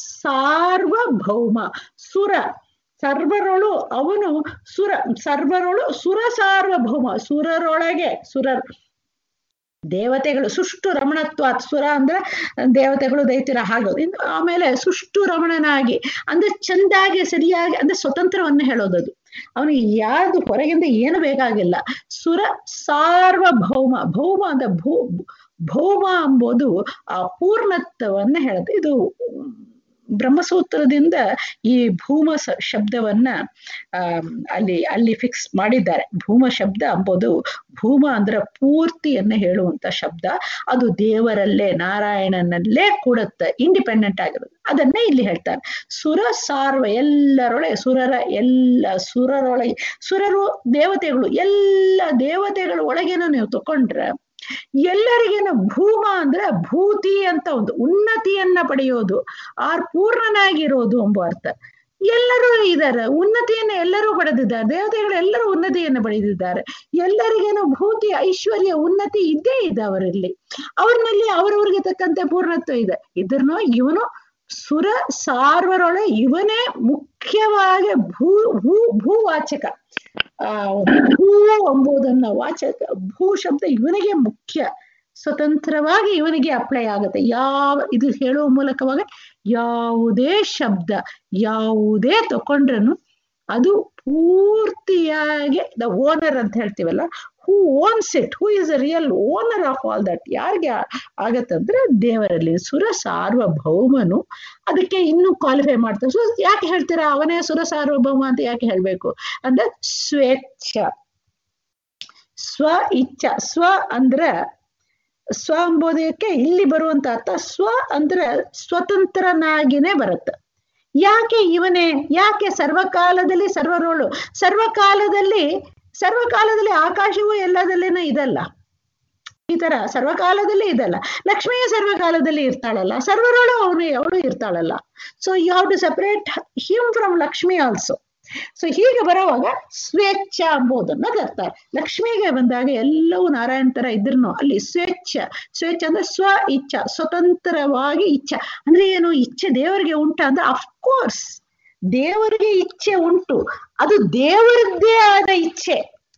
[SPEAKER 1] ಸಾರ್ವಭೌಮ ಸುರ ಸರ್ವರೊಳು ಅವನು ಸುರ ಸರ್ವರೊಳು ಸುರ ಸಾರ್ವಭೌಮ ಸುರರೊಳಗೆ ಸುರರ್ ದೇವತೆಗಳು ಸುಷ್ಟು ರಮಣತ್ವ ಸುರ ಅಂದ್ರೆ ದೇವತೆಗಳು ದೈತ್ಯರ ಹಾಗೋದು ಇನ್ನು ಆಮೇಲೆ ಸುಷ್ಟು ರಮಣನಾಗಿ ಅಂದ್ರೆ ಚಂದಾಗಿ ಸರಿಯಾಗಿ ಅಂದ್ರೆ ಸ್ವತಂತ್ರವನ್ನ ಹೇಳೋದದು ಅವನಿಗೆ ಯಾರ್ದು ಹೊರಗಿಂದ ಏನು ಬೇಕಾಗಿಲ್ಲ ಸುರ ಸಾರ್ವಭೌಮ ಭೌಮ ಅಂದ್ರೆ ಭೂ ಭೌಮ ಎಂಬುದು ಆ ಪೂರ್ಣತ್ವವನ್ನ ಹೇಳುತ್ತೆ ಇದು ಬ್ರಹ್ಮಸೂತ್ರದಿಂದ ಈ ಭೂಮ ಶಬ್ದವನ್ನ ಆ ಅಲ್ಲಿ ಅಲ್ಲಿ ಫಿಕ್ಸ್ ಮಾಡಿದ್ದಾರೆ ಭೂಮ ಶಬ್ದ ಎಂಬುದು ಭೂಮ ಅಂದ್ರೆ ಪೂರ್ತಿಯನ್ನ ಹೇಳುವಂತ ಶಬ್ದ ಅದು ದೇವರಲ್ಲೇ ನಾರಾಯಣನಲ್ಲೇ ಕೂಡುತ್ತೆ ಇಂಡಿಪೆಂಡೆಂಟ್ ಆಗಿರೋದು ಅದನ್ನೇ ಇಲ್ಲಿ ಹೇಳ್ತಾರೆ ಸುರ ಸಾರ್ವ ಎಲ್ಲರೊಳಗೆ ಸುರರ ಎಲ್ಲ ಸುರರೊಳಗೆ ಸುರರು ದೇವತೆಗಳು ಎಲ್ಲ ದೇವತೆಗಳ ಒಳಗೇನೋ ನೀವು ತಕೊಂಡ್ರೆ ಎಲ್ಲರಿಗೇನು ಭೂಮ ಅಂದ್ರೆ ಭೂತಿ ಅಂತ ಒಂದು ಉನ್ನತಿಯನ್ನ ಪಡೆಯೋದು ಆರ್ ಪೂರ್ಣನಾಗಿರೋದು ಎಂಬ ಅರ್ಥ ಎಲ್ಲರೂ ಇದ್ದಾರೆ ಉನ್ನತಿಯನ್ನು ಎಲ್ಲರೂ ಪಡೆದಿದ್ದಾರೆ ದೇವತೆಗಳು ಎಲ್ಲರೂ ಉನ್ನತಿಯನ್ನು ಪಡೆದಿದ್ದಾರೆ ಎಲ್ಲರಿಗೇನು ಭೂತಿ ಐಶ್ವರ್ಯ ಉನ್ನತಿ ಇದ್ದೇ ಇದೆ ಅವರಲ್ಲಿ ಅವ್ರನಲ್ಲಿ ಅವರವ್ರಿಗೆ ತಕ್ಕಂತೆ ಪೂರ್ಣತ್ವ ಇದೆ ಇದ್ರನೋ ಇವನು ಸುರ ಸಾರ್ವರೊಳೆ ಇವನೇ ಮುಖ್ಯವಾಗಿ ಭೂ ಭೂ ಭೂವಾಚಕ ಆ ಭೂ ಎಂಬುದನ್ನ ವಾಚಕ ಭೂ ಶಬ್ದ ಇವನಿಗೆ ಮುಖ್ಯ ಸ್ವತಂತ್ರವಾಗಿ ಇವನಿಗೆ ಅಪ್ಲೈ ಆಗುತ್ತೆ ಯಾವ ಇದು ಹೇಳುವ ಮೂಲಕವಾಗಿ ಯಾವುದೇ ಶಬ್ದ ಯಾವುದೇ ತಕೊಂಡ್ರನು ಅದು ಪೂರ್ತಿಯಾಗಿ ದ ಓನರ್ ಅಂತ ಹೇಳ್ತೀವಲ್ಲ who owns it who is a real owner of all that ಯಾರಿಗೆ ಆಗತ್ತಂದ್ರೆ ದೇವರಲ್ಲಿ ಸುರ ಸಾರ್ವಭೌಮನು ಅದಕ್ಕೆ ಇನ್ನೂ ಕ್ವಾಲಿಫೈ ಮಾಡ್ತಾರೆ ಸೊ ಯಾಕೆ ಹೇಳ್ತೀರಾ ಅವನೇ ಸುರ ಸಾರ್ವಭೌಮ ಅಂತ ಯಾಕೆ ಹೇಳ್ಬೇಕು ಅಂದ್ರೆ ಸ್ವೇಚ್ಛ ಸ್ವ ಇಚ್ಛ ಸ್ವ ಅಂದ್ರೆ ಸ್ವ ಎಂಬುದಕ್ಕೆ ಇಲ್ಲಿ ಬರುವಂತ ಅರ್ಥ ಸ್ವ ಅಂದ್ರೆ ಸ್ವತಂತ್ರನಾಗಿನೇ ಬರುತ್ತೆ ಯಾಕೆ ಇವನೇ ಯಾಕೆ ಸರ್ವಕಾಲದಲ್ಲಿ ಸರ್ವರೋಳು ಸರ್ವಕಾಲದಲ್ಲಿ ಸರ್ವಕಾಲದಲ್ಲಿ ಆಕಾಶವೂ ಎಲ್ಲದಲ್ಲೇನೂ ಇದಲ್ಲ ಈ ತರ ಸರ್ವಕಾಲದಲ್ಲಿ ಇದಲ್ಲ ಲಕ್ಷ್ಮಿಯ ಸರ್ವಕಾಲದಲ್ಲಿ ಇರ್ತಾಳಲ್ಲ ಸರ್ವರೊಳು ಅವನು ಅವಳು ಇರ್ತಾಳಲ್ಲ so you have to separate him from Lakshmi also so ಹೀಗೆ ಬರುವಾಗ ಸ್ವೇಚ್ಛ ಎಂಬುದನ್ನ ತರ್ತಾರೆ ಲಕ್ಷ್ಮಿಗೆ ಬಂದಾಗ ಎಲ್ಲವೂ ನಾರಾಯಣ ತರ ಇದ್ರೂ ಅಲ್ಲಿ ಸ್ವೇಚ್ಛ ಸ್ವೇಚ್ಛ ಅಂದ್ರೆ ಸ್ವ ಇಚ್ಛ ಸ್ವತಂತ್ರವಾಗಿ ಇಚ್ಛ ಅಂದ್ರೆ ಏನು ಇಚ್ಛೆ ದೇವರಿಗೆ ಉಂಟ ಅಂದ್ರೆ ಅಫ್ಕೋರ್ಸ್ ದೇವರಿಗೆ ಇಚ್ಛೆ ಉಂಟು ಅದು ದೇವರದ್ದೇ ಆದ ಇಚ್ಛೆ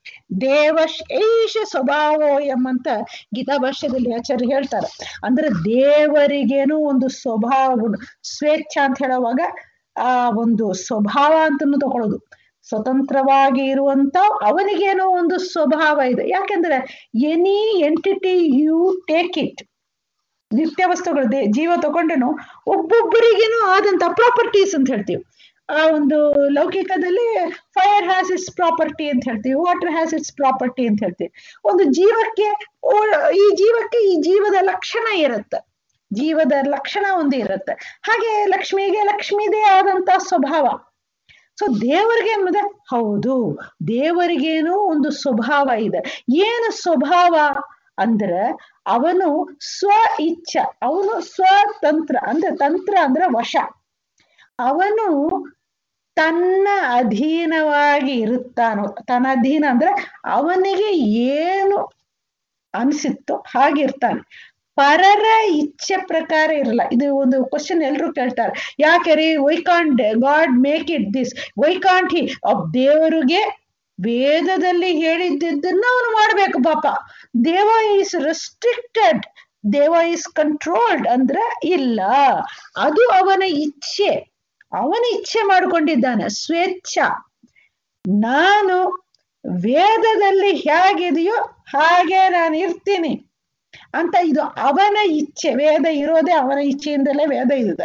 [SPEAKER 1] ದೇವಶೇಷ ಸ್ವಭಾವ ಎಂಬಂತ ಗೀತಾ ಭಾಷ್ಯದಲ್ಲಿ ಆಚಾರ್ಯ ಹೇಳ್ತಾರೆ ಅಂದ್ರೆ ದೇವರಿಗೇನು ಒಂದು ಸ್ವಭಾವ ಉಂಟು. ಸ್ವೇಚ್ಛ ಅಂತ ಹೇಳುವಾಗ ಆ ಒಂದು ಸ್ವಭಾವ ಅಂತನೂ ತಗೊಳ್ಳೋದು ಸ್ವತಂತ್ರವಾಗಿ ಇರುವಂತ ಅವನಿಗೇನೋ ಒಂದು ಸ್ವಭಾವ ಇದೆ ಯಾಕೆಂದ್ರೆ any entity you take it ನಿತ್ಯ ವಸ್ತುಗಳು ದೇ- ಜೀವ ತಗೊಂಡ್ರು ಒಬ್ಬೊಬ್ಬರಿಗೇನೋ ಆದಂತ ಪ್ರಾಪರ್ಟೀಸ್ ಅಂತ ಹೇಳ್ತೀವಿ ಆ ಒಂದು ಲೌಕಿಕದಲ್ಲಿ ಫೈರ್ ಹ್ಯಾಸ್ ಇಟ್ಸ್ ಪ್ರಾಪರ್ಟಿ ಅಂತ ಹೇಳ್ತೀವಿ ವಾಟರ್ ಹ್ಯಾಸ್ ಇಟ್ಸ್ ಪ್ರಾಪರ್ಟಿ ಅಂತ ಹೇಳ್ತೀವಿ ಒಂದು ಜೀವಕ್ಕೆ ಓ- ಈ ಜೀವಕ್ಕೆ ಈ ಜೀವದ ಲಕ್ಷಣ ಇರುತ್ತೆ ಜೀವದ ಲಕ್ಷಣ ಒಂದು ಇರುತ್ತೆ ಹಾಗೆ ಲಕ್ಷ್ಮಿಗೆ ಲಕ್ಷ್ಮಿದೇ ಆದಂತ ಸ್ವಭಾವ ಸೊ ದೇವರಿಗೆ ಅನ್ನೋದೇ ಹೌದು ದೇವರಿಗೇನೋ ಒಂದು ಸ್ವಭಾವ ಇದೆ ಏನು ಸ್ವಭಾವ ಅಂದ್ರೆ ಅವನು ಸ್ವ ಇಚ್ಛ ಅವನು ಸ್ವತಂತ್ರ ಅಂದ್ರೆ ತಂತ್ರ ಅಂದ್ರೆ ವಶ ಅವನು ತನ್ನ ಅಧೀನವಾಗಿ ಇರುತ್ತಾನೋ ತನ್ನ ಅಧೀನ ಅಂದ್ರೆ ಅವನಿಗೆ ಏನು ಅನ್ಸಿತ್ತೋ ಹಾಗಿರ್ತಾನೆ ಪರರ ಇಚ್ಛೆ ಪ್ರಕಾರ ಇರಲ್ಲ ಇದು ಒಂದು ಕ್ವಶನ್ ಎಲ್ರು ಕೇಳ್ತಾರೆ ಯಾಕೆ ರೀ why can't God make it this why can't he ದೇವರಿಗೆ ವೇದದಲ್ಲಿ ಹೇಳಿದ್ದನ್ನ ಅವನು ಮಾಡ್ಬೇಕು ಪಾಪ ದೇವ ಈಸ್ ರೆಸ್ಟ್ರಿಕ್ಟೆಡ್ ದೇವ ಈಸ್ ಕಂಟ್ರೋಲ್ಡ್ ಅಂದ್ರೆ ಇಲ್ಲ ಅದು ಅವನ ಇಚ್ಛೆ ಅವನ ಇಚ್ಛೆ ಮಾಡ್ಕೊಂಡಿದ್ದಾನೆ ಸ್ವೇಚ್ಛ ನಾನು ವೇದದಲ್ಲಿ ಹೇಗಿದೆಯೋ ಹಾಗೆ ನಾನು ಇರ್ತೀನಿ ಅಂತ ಇದು ಅವನ ಇಚ್ಛೆ ವೇದ ಇರೋದೇ ಅವನ ಇಚ್ಛೆಯಿಂದಲೇ ವೇದ ಇದೆ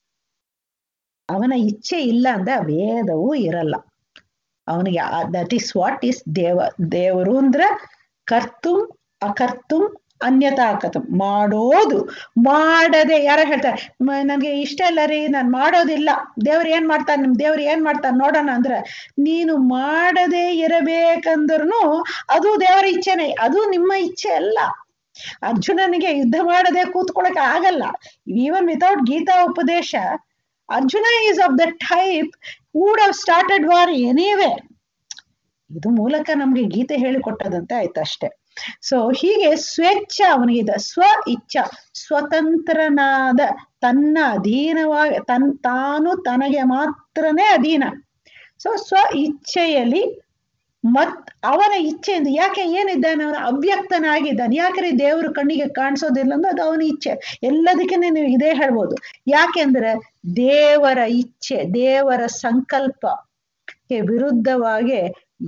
[SPEAKER 1] ಅವನ ಇಚ್ಛೆ ಇಲ್ಲ ಅಂದ್ರೆ ಆ ವೇದವೂ ಇರಲ್ಲ ಅವನಿಗೆ ದಟ್ ಈಸ್ ವಾಟ್ ಈಸ್ ದೇವ ದೇವರು ಅಂದ್ರೆ ಕರ್ತುಂ ಅಕರ್ತುಂ ಅನ್ಯತಾಕತಂ ಮಾಡೋದು ಮಾಡದೆ ಯಾರೋ ಹೇಳ್ತಾರೆ ಮ- ನನಗೆ ಇಷ್ಟ ಇಲ್ಲ ರೀ ನಾನು ಮಾಡೋದಿಲ್ಲ ದೇವ್ರು ಏನ್ ಮಾಡ್ತಾನೆ ನಿಮ್ ದೇವ್ರು ಏನ್ ಮಾಡ್ತಾನೆ ನೋಡೋಣ ಅಂದ್ರೆ ನೀನು ಮಾಡದೆ ಇರಬೇಕಂದ್ರೂ ಅದು ದೇವರ ಇಚ್ಛೆನೆ ಅದು ನಿಮ್ಮ ಇಚ್ಛೆ ಅಲ್ಲ ಅರ್ಜುನನಿಗೆ ಯುದ್ಧ ಮಾಡದೆ ಕೂತ್ಕೊಳಕ್ ಆಗಲ್ಲ ಈವನ್ ವಿತೌಟ್ ಗೀತಾ ಉಪದೇಶ Arjuna is of the type would have started war anyway ಇದು ಮೂಲಕ ನಮ್ಗೆ ಗೀತೆ ಹೇಳಿಕೊಟ್ಟದಂತೆ ಆಯ್ತು ಅಷ್ಟೇ ಸೊ ಹೀಗೆ ಸ್ವೇಚ್ಛ ಅವನಿಗಿದೆ ಸ್ವ ಇಚ್ಛ ಸ್ವತಂತ್ರನಾದ ತನ್ನ ಅಧೀನವಾಗಿ ತನ್ ತಾನು ತನಗೆ ಮಾತ್ರನೇ ಅಧೀನ ಸೊ ಸ್ವ ಇಚ್ಛೆಯಲ್ಲಿ ಮತ್ ಅವನ ಇಚ್ಛೆಯಿಂದ ಯಾಕೆ ಏನಿದ್ದಾನೆ ಅವನ ಅವ್ಯಕ್ತನಾಗಿದ್ದಾನೆ ಯಾಕಂದ್ರೆ ದೇವರು ಕಣ್ಣಿಗೆ ಕಾಣಿಸೋದಿಲ್ಲ ಅಂದ್ರೆ ಅದು ಅವನ ಇಚ್ಛೆ ಎಲ್ಲದಕ್ಕೇನೆ ನೀವು ಇದೇ ಹೇಳ್ಬೋದು ಯಾಕೆಂದ್ರೆ ದೇವರ ಇಚ್ಛೆ ದೇವರ ಸಂಕಲ್ಪಕ್ಕೆ ವಿರುದ್ಧವಾಗಿ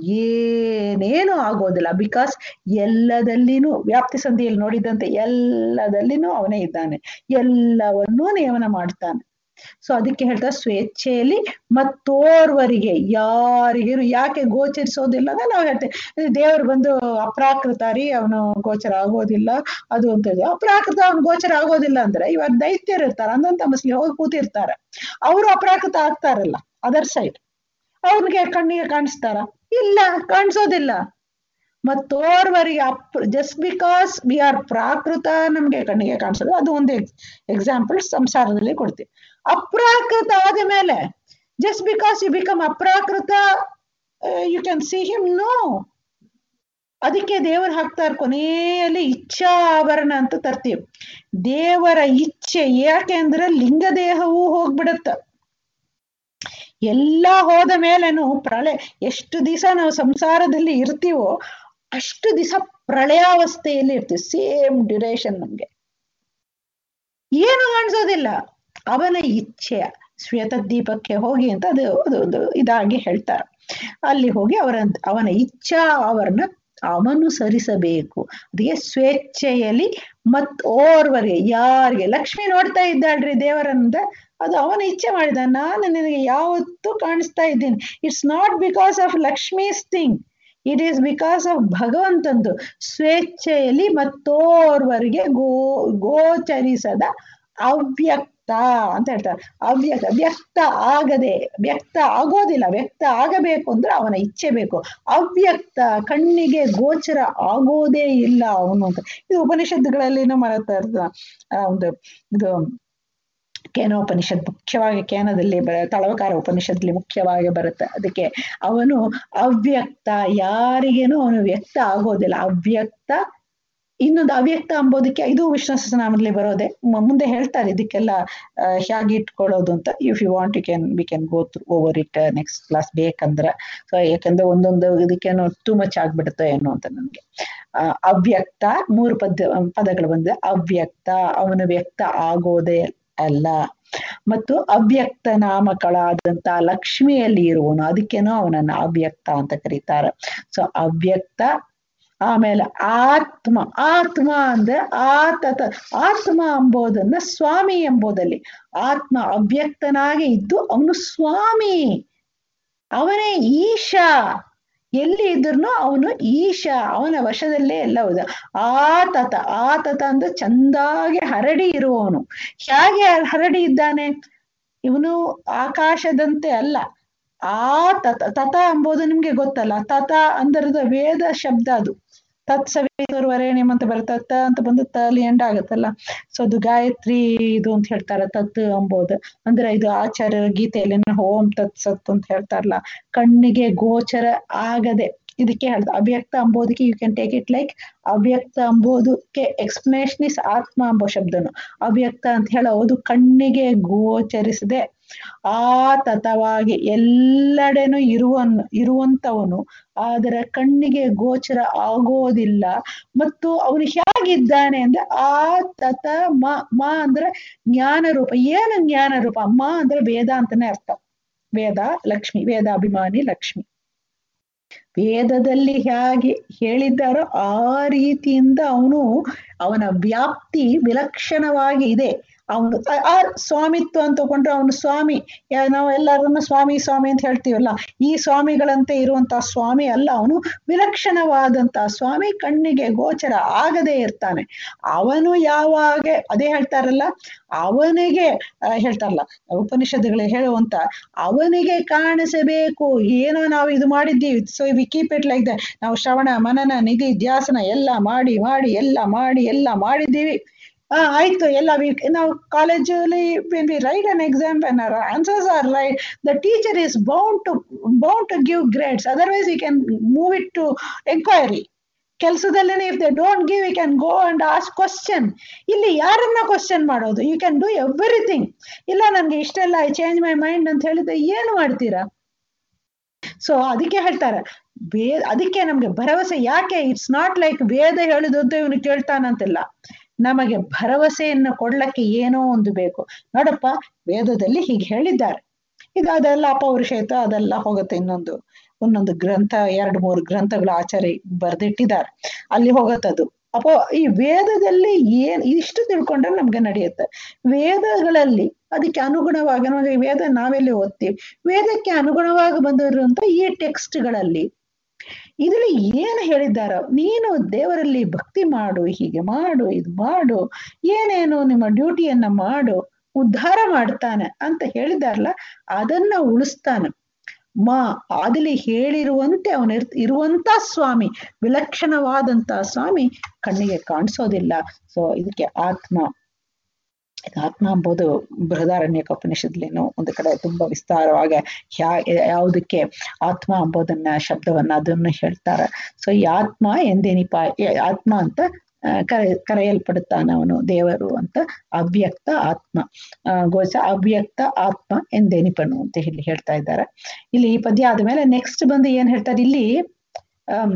[SPEAKER 1] ಏನೇನು ಆಗೋದಿಲ್ಲ ಬಿಕಾಸ್ ಎಲ್ಲದಲ್ಲಿನೂ ವ್ಯಾಪ್ತಿ ಸಂಧಿಯಲ್ಲಿ ನೋಡಿದಂತೆ ಎಲ್ಲದಲ್ಲಿನೂ ಅವನೇ ಇದ್ದಾನೆ ಎಲ್ಲವನ್ನೂ ನಿಯಮನ ಮಾಡ್ತಾನೆ ಸೊ ಅದಕ್ಕೆ ಹೇಳ್ತಾ ಸ್ವೇಚ್ಛೆಯಲ್ಲಿ ಮತ್ತೋರ್ವರಿಗೆ ಯಾರಿಗೂ ಯಾಕೆ ಗೋಚರಿಸೋದಿಲ್ಲ ಅಂದ್ರೆ ನಾವು ಹೇಳ್ತೇವೆ ದೇವರು ಬಂದು ಅಪ್ರಾಕೃತ ರೀ ಅವನು ಗೋಚರ ಆಗೋದಿಲ್ಲ ಅದು ಅಂತ ಇದೆ. ಅಪ್ರಾಕೃತ ಅವನು ಗೋಚರ ಆಗೋದಿಲ್ಲ ಅಂದ್ರೆ ಇವಾಗ ದೈತ್ಯರು ಇರ್ತಾರೆ ಅಂದಂತ ಮಸ್ಲಿ ಹೋಗಿ ಕೂತಿರ್ತಾರೆ ಅವರು ಅಪ್ರಾಕೃತ ಆಗ್ತಾರಲ್ಲ ಅದರ್ ಸೈಡ್ ಅವ್ನಿಗೆ ಕಣ್ಣಿಗೆ ಕಾಣಿಸ್ತಾರ ಇಲ್ಲ ಕಾಣಿಸೋದಿಲ್ಲ ಮತ್ತೋರ್ವರಿಗೆ ಅಪ್ ಜಸ್ಟ್ ಬಿಕಾಸ್ ವಿ ಆರ್ ಪ್ರಾಕೃತ ನಮ್ಗೆ ಕಣ್ಣಿಗೆ ಕಾಣಿಸೋದು ಅದು ಒಂದು ಎಕ್ಸಾಂಪಲ್ ಸಂಸಾರದಲ್ಲಿ ಕೊಡ್ತೀವಿ ಅಪ್ರಾಕೃತ ಆದ ಮೇಲೆ ಜಸ್ಟ್ ಬಿಕಾಸ್ ಯು ಬಿಕಮ್ ಅಪ್ರಾಕೃತ you can see him no ಅದಕ್ಕೆ ದೇವರು ಹಾಕ್ತಾರೆ ಕೊನೆಯಲ್ಲಿ ಇಚ್ಛಾ ಆಭರಣ ಅಂತ ತರ್ತೀವಿ ದೇವರ ಇಚ್ಛೆ ಯಾಕೆಂದ್ರೆ ಲಿಂಗ ದೇಹವೂ ಹೋಗ್ಬಿಡುತ್ತ ಎಲ್ಲ ಹೋದ ಮೇಲೆನು ಪ್ರಳಯ ಎಷ್ಟು ದಿವಸ ನಾವು ಸಂಸಾರದಲ್ಲಿ ಇರ್ತೀವೋ ಅಷ್ಟು ದಿವಸ ಪ್ರಳಯಾವಸ್ಥೆಯಲ್ಲಿ ಇರ್ತೀವಿ ಸೇಮ್ ಡ್ಯೂರೇಷನ್ ನಮ್ಗೆ ಏನು ಕಾಣಿಸೋದಿಲ್ಲ ಅವನ ಇಚ್ಛೆ ಶ್ವೇತ ದೀಪಕ್ಕೆ ಹೋಗಿ ಅಂತ ಅದು ಅದು ಒಂದು ಇದಾಗಿ ಹೇಳ್ತಾರೆ ಅಲ್ಲಿ ಹೋಗಿ ಅವರ ಅವನ ಇಚ್ಛಾ ಅವರನ್ನ ಅವನು ಸರಿಸಬೇಕು ಅದಕ್ಕೆ ಸ್ವೇಚ್ಛೆಯಲ್ಲಿ ಮತ್ ಓರ್ವರಿಗೆ ಯಾರಿಗೆ ಲಕ್ಷ್ಮಿ ನೋಡ್ತಾ ಇದ್ದಾಳ್ರಿ ದೇವರನ್ನ ಅದು ಅವನ ಇಚ್ಛೆ ಮಾಡಿದ ನಾನು ನಿನಗೆ ಯಾವತ್ತೂ ಕಾಣಿಸ್ತಾ ಇದ್ದೀನಿ it's not because of Lakshmi's thing it is because of ಭಗವಂತಂದು ಸ್ವೇಚ್ಛೆಯಲ್ಲಿ ಮತ್ತೋರ್ವರಿಗೆ ಗೋ ಗೋಚರಿಸದ ಅವ್ಯಕ್ತ ಅಂತ ಹೇಳ್ತಾರೆ ಅವ್ಯಕ್ತ ವ್ಯಕ್ತ ಆಗದೆ ವ್ಯಕ್ತ ಆಗೋದಿಲ್ಲ ವ್ಯಕ್ತ ಆಗಬೇಕು ಅಂದ್ರೆ ಅವನ ಇಚ್ಛೆ ಬೇಕು ಅವ್ಯಕ್ತ ಕಣ್ಣಿಗೆ ಗೋಚರ ಆಗೋದೇ ಇಲ್ಲ ಅವನು ಅಂತ ಇದು ಉಪನಿಷತ್ತುಗಳಲ್ಲಿನೂ ಮಾಡ್ತಾ ಇರ್ತ ಒಂದು ಇದು ಕೇನೋಪನಿಷತ್ ಮುಖ್ಯವಾಗಿ ಕೇನದಲ್ಲಿ ಬರ ತಳವಕಾರ ಉಪನಿಷತ್ಲಿ ಮುಖ್ಯವಾಗಿ ಬರುತ್ತೆ ಅದಕ್ಕೆ ಅವನು ಅವ್ಯಕ್ತ ಯಾರಿಗೇನು ಅವನು ವ್ಯಕ್ತ ಆಗೋದಿಲ್ಲ ಅವ್ಯಕ್ತ ಇನ್ನೊಂದು ಅವ್ಯಕ್ತ ಅಂಬೋದಕ್ಕೆ ಇದು ವಿಷ್ಣು ಸಹಸ್ರನಾಮದಲ್ಲಿ ಬರೋದೆ ಮುಂದೆ ಹೇಳ್ತಾರೆ ಇದಕ್ಕೆಲ್ಲ ಹೇಗೆ ಇಟ್ಕೊಳ್ಳೋದು ಅಂತ if you want you can we can go through over it next class ಬೇಕಂದ್ರೆ ಸೊ ಯಾಕಂದ್ರೆ ಒಂದೊಂದು ಇದಕ್ಕೇನೋ ಟೂ ಮಚ್ ಆಗ್ಬಿಡುತ್ತೋ ಏನೋ ಅಂತ ನನಗೆ ಅವ್ಯಕ್ತ ಮೂರು ಪದ ಪದಗಳು ಬಂದಿದೆ ಅವ್ಯಕ್ತ ಅವನು ವ್ಯಕ್ತ ಆಗೋದೇ ಅಲ್ಲ ಮತ್ತು ಅವ್ಯಕ್ತ ನಾಮಕಳಾದಂತ ಲಕ್ಷ್ಮಿಯಲ್ಲಿ ಇರುವನು ಅದಕ್ಕೇನೋ ಅವನನ್ನ ಅವ್ಯಕ್ತ ಅಂತ ಕರೀತಾರೆ ಸೊ ಅವ್ಯಕ್ತ ಆಮೇಲೆ ಆತ್ಮ ಆತ್ಮ ಅಂದ್ರೆ ಆತತ ಆತ್ಮ ಎಂಬುದನ್ನ ಸ್ವಾಮಿ ಎಂಬುದಲ್ಲಿ ಆತ್ಮ ಅವ್ಯಕ್ತನಾಗಿ ಇದ್ದು ಅವನು ಸ್ವಾಮಿ ಅವನೇ ಈಶಾ ಎಲ್ಲಿ ಇದ್ರು ಅವನು ಈಶ ಅವನ ವಶದಲ್ಲೇ ಎಲ್ಲ ಇದೆ ಆತತ ಆತತ ಅಂದ್ರೆ ಚಂದಾಗಿ ಹರಡಿ ಇರುವವನು ಹೇಗೆ ಹರಡಿ ಇದ್ದಾನೆ ಇವನು ಆಕಾಶದಂತೆ ಅಲ್ಲ ಆ ತತ ತತ ಎಂಬುದು ನಿಮ್ಗೆ ಗೊತ್ತಲ್ಲ ತತ ಅಂದರದ ವೇದ ಶಬ್ದ ಅದು ತತ್ಸವೇಶ್ವರವರೇಣ್ಯಂ ಅಂತ ಬರುತ್ತೆ ತ ಅಂತ ಬಂದು ತಲಿ ಎಂಡ್ ಆಗುತ್ತಲ್ಲ ಸೊ ಅದು ಗಾಯತ್ರಿ ಇದು ಅಂತ ಹೇಳ್ತಾರೆ ತತ್ ಅಂಬೋದು ಅಂದ್ರೆ ಇದು ಆಚಾರ್ಯರ ಗೀತೆಯಲ್ಲಿ ಓಂ ತತ್ ಸತ್ ಅಂತ ಹೇಳ್ತಾರಲ್ಲ ಕಣ್ಣಿಗೆ ಗೋಚರ ಆಗದೆ ಇದಕ್ಕೆ ಹೇಳ್ದ ಅವ್ಯಕ್ತ ಅಂಬೋದಕ್ಕೆ you can take it like ಅವ್ಯಕ್ತ ಅಂಬೋದಕ್ಕೆ ಎಕ್ಸ್ಪ್ಲನೇಷನ್ ಇಸ್ ಆತ್ಮ ಅಂಬೋ ಶಬ್ದನು ಅವ್ಯಕ್ತ ಅಂತ ಹೇಳೋದು ಕಣ್ಣಿಗೆ ಗೋಚರಿಸದೆ ಆತತವಾಗಿ ಎಲ್ಲೆಡೆನೂ ಇರುವ ಇರುವಂತವನು ಆದರೆ ಕಣ್ಣಿಗೆ ಗೋಚರ ಆಗೋದಿಲ್ಲ ಮತ್ತು ಅವನು ಹೇಗಿದ್ದಾನೆ ಅಂದ್ರೆ ಆ ತತ ಮ ಮ ಅಂದ್ರೆ ಜ್ಞಾನ ರೂಪ ಏನು ಜ್ಞಾನ ರೂಪ ಮ ಅಂದ್ರೆ ವೇದ ಅಂತಾನೆ ಅರ್ಥ ವೇದ ಲಕ್ಷ್ಮಿ ವೇದಾಭಿಮಾನಿ ಲಕ್ಷ್ಮಿ ವೇದದಲ್ಲಿ ಹೇಗೆ ಹೇಳಿದ್ದಾರೋ ಆ ರೀತಿಯಿಂದ ಅವನು ಅವನ ವ್ಯಾಪ್ತಿ ವಿಲಕ್ಷಣವಾಗಿ ಇದೆ ಅವನು ಆ ಸ್ವಾಮಿತ್ವ ಅಂತ ತಗೊಂಡ್ರೆ ಅವನು ಸ್ವಾಮಿ ನಾವು ಎಲ್ಲರನ್ನ ಸ್ವಾಮಿ ಸ್ವಾಮಿ ಅಂತ ಹೇಳ್ತೀವಲ್ಲ ಈ ಸ್ವಾಮಿಗಳಂತೆ ಇರುವಂತಹ ಸ್ವಾಮಿ ಅಲ್ಲ ಅವನು ವಿಲಕ್ಷಣವಾದಂತಹ ಸ್ವಾಮಿ ಕಣ್ಣಿಗೆ ಗೋಚರ ಆಗದೆ ಇರ್ತಾನೆ ಅವನು ಯಾವಾಗ ಅದೇ ಹೇಳ್ತಾರಲ್ಲ ಅವನಿಗೆ ಹೇಳ್ತಾರಲ್ಲ ಉಪನಿಷತ್ತುಗಳು ಹೇಳುವಂತ ಅವನಿಗೆ ಕಾಣಿಸಬೇಕು ಏನೋ ನಾವು ಇದು ಮಾಡಿದ್ದೀವಿ so we keep it like the ನಾವು ಶ್ರವಣ ಮನನ ನಿಧಿ ಧ್ಯಾಸನ ಎಲ್ಲ ಮಾಡಿ ಮಾಡಿ ಎಲ್ಲ ಮಾಡಿ ಎಲ್ಲ ಮಾಡಿದ್ದೀವಿ ಆ ಆಯ್ತು ಎಲ್ಲ ನಾವು ಕಾಲೇಜಲ್ಲಿ when we write an exam when our answers are right the teacher is bound to bound to give grades otherwise you can move it to enquiry ಕೆಲಸದಲ್ಲೇನೆ if they don't give you can go and ask question ಇಲ್ಲಿ ಯಾರನ್ನ question ಮಾಡೋದು you can do everything ಇಲ್ಲ ನನಗೆ ಇಷ್ಟೆಲ್ಲ I change my mind ಅಂತ ಹೇಳಿದ್ರೆ ಏನು ಮಾಡ್ತೀರಾ ಸೊ ಅದಕ್ಕೆ ಹೇಳ್ತಾರೆ ವೇ ಅದಕ್ಕೆ ನಮ್ಗೆ ಭರವಸೆ ಯಾಕೆ ಇಟ್ಸ್ ನಾಟ್ ಲೈಕ್ ವೇದ ಹೇಳಿದಂತ ಇವನು ಕೇಳ್ತಾನಂತಿಲ್ಲ ನಮಗೆ ಭರವಸೆಯನ್ನು ಕೊಡ್ಲಕ್ಕೆ ಏನೋ ಒಂದು ಬೇಕು ನೋಡಪ್ಪ ವೇದದಲ್ಲಿ ಹೀಗೆ ಹೇಳಿದ್ದಾರೆ ಇದು ಅದೆಲ್ಲ ಅಪೌರುಷೇತ ಅದೆಲ್ಲ ಹೋಗುತ್ತೆ ಇನ್ನೊಂದು ಒಂದೊಂದು ಗ್ರಂಥ ಎರಡು ಮೂರು ಗ್ರಂಥಗಳು ಆಚಾರ್ಯ ಬರೆದಿಟ್ಟಿದ್ದಾರೆ ಅಲ್ಲಿ ಹೋಗತ್ತದು ಅಪ್ಪ ಈ ವೇದದಲ್ಲಿ ಏನ್ ಇಷ್ಟು ತಿಳ್ಕೊಂಡ್ರೆ ನಮ್ಗೆ ನಡೆಯುತ್ತೆ ವೇದಗಳಲ್ಲಿ ಅದಕ್ಕೆ ಅನುಗುಣವಾಗಿ ನಮಗೆ ವೇದ ನಾವೆಲ್ಲಿ ಓದ್ತೀವಿ ವೇದಕ್ಕೆ ಅನುಗುಣವಾಗಿ ಬಂದಿರುವಂತ ಈ ಟೆಕ್ಸ್ಟ್ಗಳಲ್ಲಿ ಇದ್ರಲ್ಲಿ ಏನು ಹೇಳಿದ್ದಾರ ನೀನು ದೇವರಲ್ಲಿ ಭಕ್ತಿ ಮಾಡು ಹೀಗೆ ಮಾಡು ಇದು ಮಾಡು ಏನೇನು ನಿಮ್ಮ ಡ್ಯೂಟಿಯನ್ನ ಮಾಡು ಉದ್ಧಾರ ಮಾಡ್ತಾನೆ ಅಂತ ಹೇಳಿದಾರಲ್ಲ ಅದನ್ನ ಉಳಿಸ್ತಾನೆ ಮಾ ಅದಲ್ಲಿ ಹೇಳಿರುವಂತೆ ಅವನ ಇರುವಂತ ಸ್ವಾಮಿ ವಿಲಕ್ಷಣವಾದಂತ ಸ್ವಾಮಿ ಕಣ್ಣಿಗೆ ಕಾಣಿಸೋದಿಲ್ಲ ಸೊ ಇದಕ್ಕೆ ಆತ್ಮ ಆತ್ಮ ಎಂಬುದು ಬೃಹದಾರಣ್ಯಕ ಉಪನಿಷತ್ಲೇನು ಒಂದು ಕಡೆ ತುಂಬಾ ವಿಸ್ತಾರವಾಗಿ ಯಾ ಯಾವುದಕ್ಕೆ ಆತ್ಮ ಎಂಬುದನ್ನ ಶಬ್ದವನ್ನ ಅದನ್ನು ಹೇಳ್ತಾರೆ ಸೊ ಈ ಆತ್ಮ ಎಂದೇನಿಪ ಆತ್ಮ ಅಂತ ಕರೆ ಕರೆಯಲ್ಪಡುತ್ತಾನೆ ಅವನು ದೇವರು ಅಂತ ಅವ್ಯಕ್ತ ಆತ್ಮ ಗೋಚ ಅವ್ಯಕ್ತ ಆತ್ಮ ಎಂದೆನಿಪನು ಅಂತ ಇಲ್ಲಿ ಹೇಳ್ತಾ ಇದ್ದಾರೆ ಇಲ್ಲಿ ಈ ಪದ್ಯ ಆದ್ಮೇಲೆ ನೆಕ್ಸ್ಟ್ ಬಂದು ಏನ್ ಹೇಳ್ತಾರೆ ಇಲ್ಲಿ ಅಮ್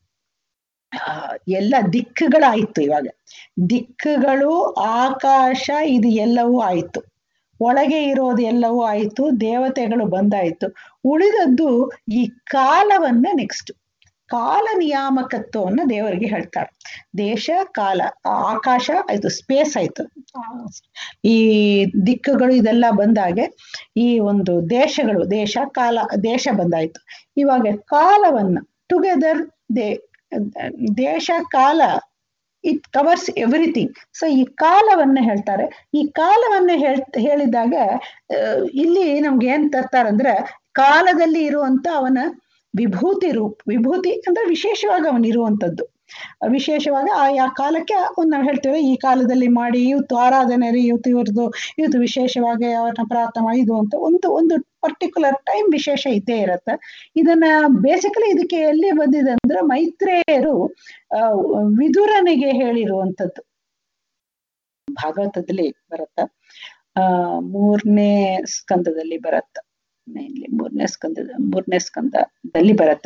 [SPEAKER 1] ಎಲ್ಲ ದಿಕ್ಕುಗಳಾಯ್ತು ಇವಾಗ ದಿಕ್ಕುಗಳು ಆಕಾಶ ಇದು ಎಲ್ಲವೂ ಆಯ್ತು ಒಳಗೆ ಇರೋದು ಎಲ್ಲವೂ ಆಯ್ತು ದೇವತೆಗಳು ಬಂದಾಯ್ತು ಉಳಿದದ್ದು ಈ ಕಾಲವನ್ನ ನೆಕ್ಸ್ಟ್ ಕಾಲ ನಿಯಾಮಕತ್ವವನ್ನ ದೇವರಿಗೆ ಹೇಳ್ತಾರೆ ದೇಶ ಕಾಲ ಆಕಾಶ ಆಯ್ತು ಸ್ಪೇಸ್ ಆಯ್ತು ಈ ದಿಕ್ಕುಗಳು ಇದೆಲ್ಲ ಬಂದಾಗೆ ಈ ಒಂದು ದೇಶಗಳು ದೇಶ ಕಾಲ ದೇಶ ಬಂದಾಯ್ತು ಇವಾಗ ಕಾಲವನ್ನ ಟುಗೆದರ್ ದೇ ದೇಶ ಕಾಲ ಇಟ್ ಕವರ್ಸ್ ಎವ್ರಿಥಿಂಗ್ ಸೊ ಈ ಕಾಲವನ್ನ ಹೇಳ್ತಾರೆ ಈ ಕಾಲವನ್ನ ಹೇಳ್ ಹೇಳಿದಾಗ ಇಲ್ಲಿ ನಮ್ಗೆ ಏನ್ ತರ್ತಾರಂದ್ರೆ ಕಾಲದಲ್ಲಿ ಇರುವಂತ ಅವನ ವಿಭೂತಿ ರೂಪ ವಿಭೂತಿ ಅಂದ್ರೆ ವಿಶೇಷವಾಗಿ ಅವನಿರುವಂಥದ್ದು ವಿಶೇಷವಾಗಿ ಆ ಯಾ ಕಾಲಕ್ಕೆ ಒಂದು ನಾವು ಹೇಳ್ತೇವೆ ಈ ಕಾಲದಲ್ಲಿ ಮಾಡಿ ಇವತ್ತು ಆರಾಧನೆ ರೀ ಇವತ್ತು ಇವ್ರದ್ದು ಇವತ್ತು ವಿಶೇಷವಾಗಿ ಅವ್ರನ್ನ ಪ್ರಾರ್ಥನೆ ಮಾಡಿ ಇದು ಅಂತ ಒಂದು ಒಂದು ಪರ್ಟಿಕ್ಯುಲರ್ ಟೈಮ್ ವಿಶೇಷ ಇದ್ದೇ ಇರತ್ತೆ ಇದನ್ನ ಬೇಸಿಕಲಿ ಇದಕ್ಕೆ ಎಲ್ಲಿ ಬಂದಿದೆ ಅಂದ್ರೆ ಮೈತ್ರೇಯರು ವಿದುರನಿಗೆ ಹೇಳಿರುವಂಥದ್ದು ಭಾಗವತದಲ್ಲಿ ಬರತ್ತ ಆ ಮೂರನೇ ಸ್ಕಂದದಲ್ಲಿ ಬರತ್ತ ಮೇನ್ಲಿ ಮೂರನೇ ಸ್ಕಂದದ ಮೂರನೇ ಸ್ಕಂದದಲ್ಲಿ ಬರತ್ತ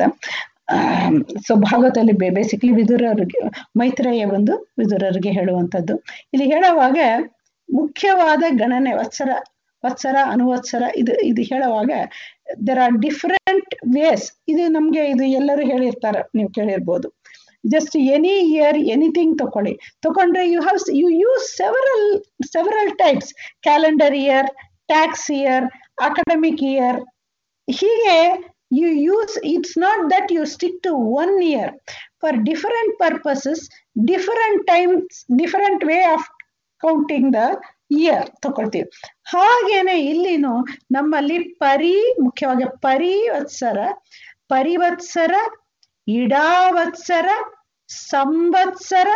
[SPEAKER 1] ಸೊ ಭಾಗವತದಲ್ಲಿ ಬೇಸಿಕ್ಲಿ ವಿದುರರಿಗೆ ಮೈತ್ರೇಯ ಬಂದು ವಿದುರರಿಗೆ ಹೇಳುವಂಥದ್ದು ಇಲ್ಲಿ ಹೇಳುವಾಗ ಮುಖ್ಯವಾದ ಗಣನೆ ವತ್ಸರ ವತ್ಸರ ಅನುವತ್ಸರ ಇದು ಇದು ಹೇಳುವಾಗ ದರ್ ಆರ್ ಡಿಫರೆಂಟ್ ವೇಸ್ ಇದು ನಮ್ಗೆ ಇದು ಎಲ್ಲರೂ ಹೇಳಿರ್ತಾರೆ ನೀವು ಕೇಳಿರ್ಬೋದು ಜಸ್ಟ್ ಎನಿ ಇಯರ್ ಎನಿಥಿಂಗ್ ತಕೊಳ್ಳಿ ತಗೊಂಡ್ರೆ you have you use several several types calendar year tax year academic year ಹೀಗೆ you use it's not that you stick to one year for different purposes different times different way of counting the year ತಗೊಳ್ತೀವಿ ಹಾಗೇನೆ ಇಲ್ಲಿನೂ ನಮ್ಮಲ್ಲಿ ಪರಿ ಮುಖ್ಯವಾಗಿ ಪರಿವತ್ಸರ ಪರಿವತ್ಸರ ಇಡಾವತ್ಸರ ಸಂವತ್ಸರ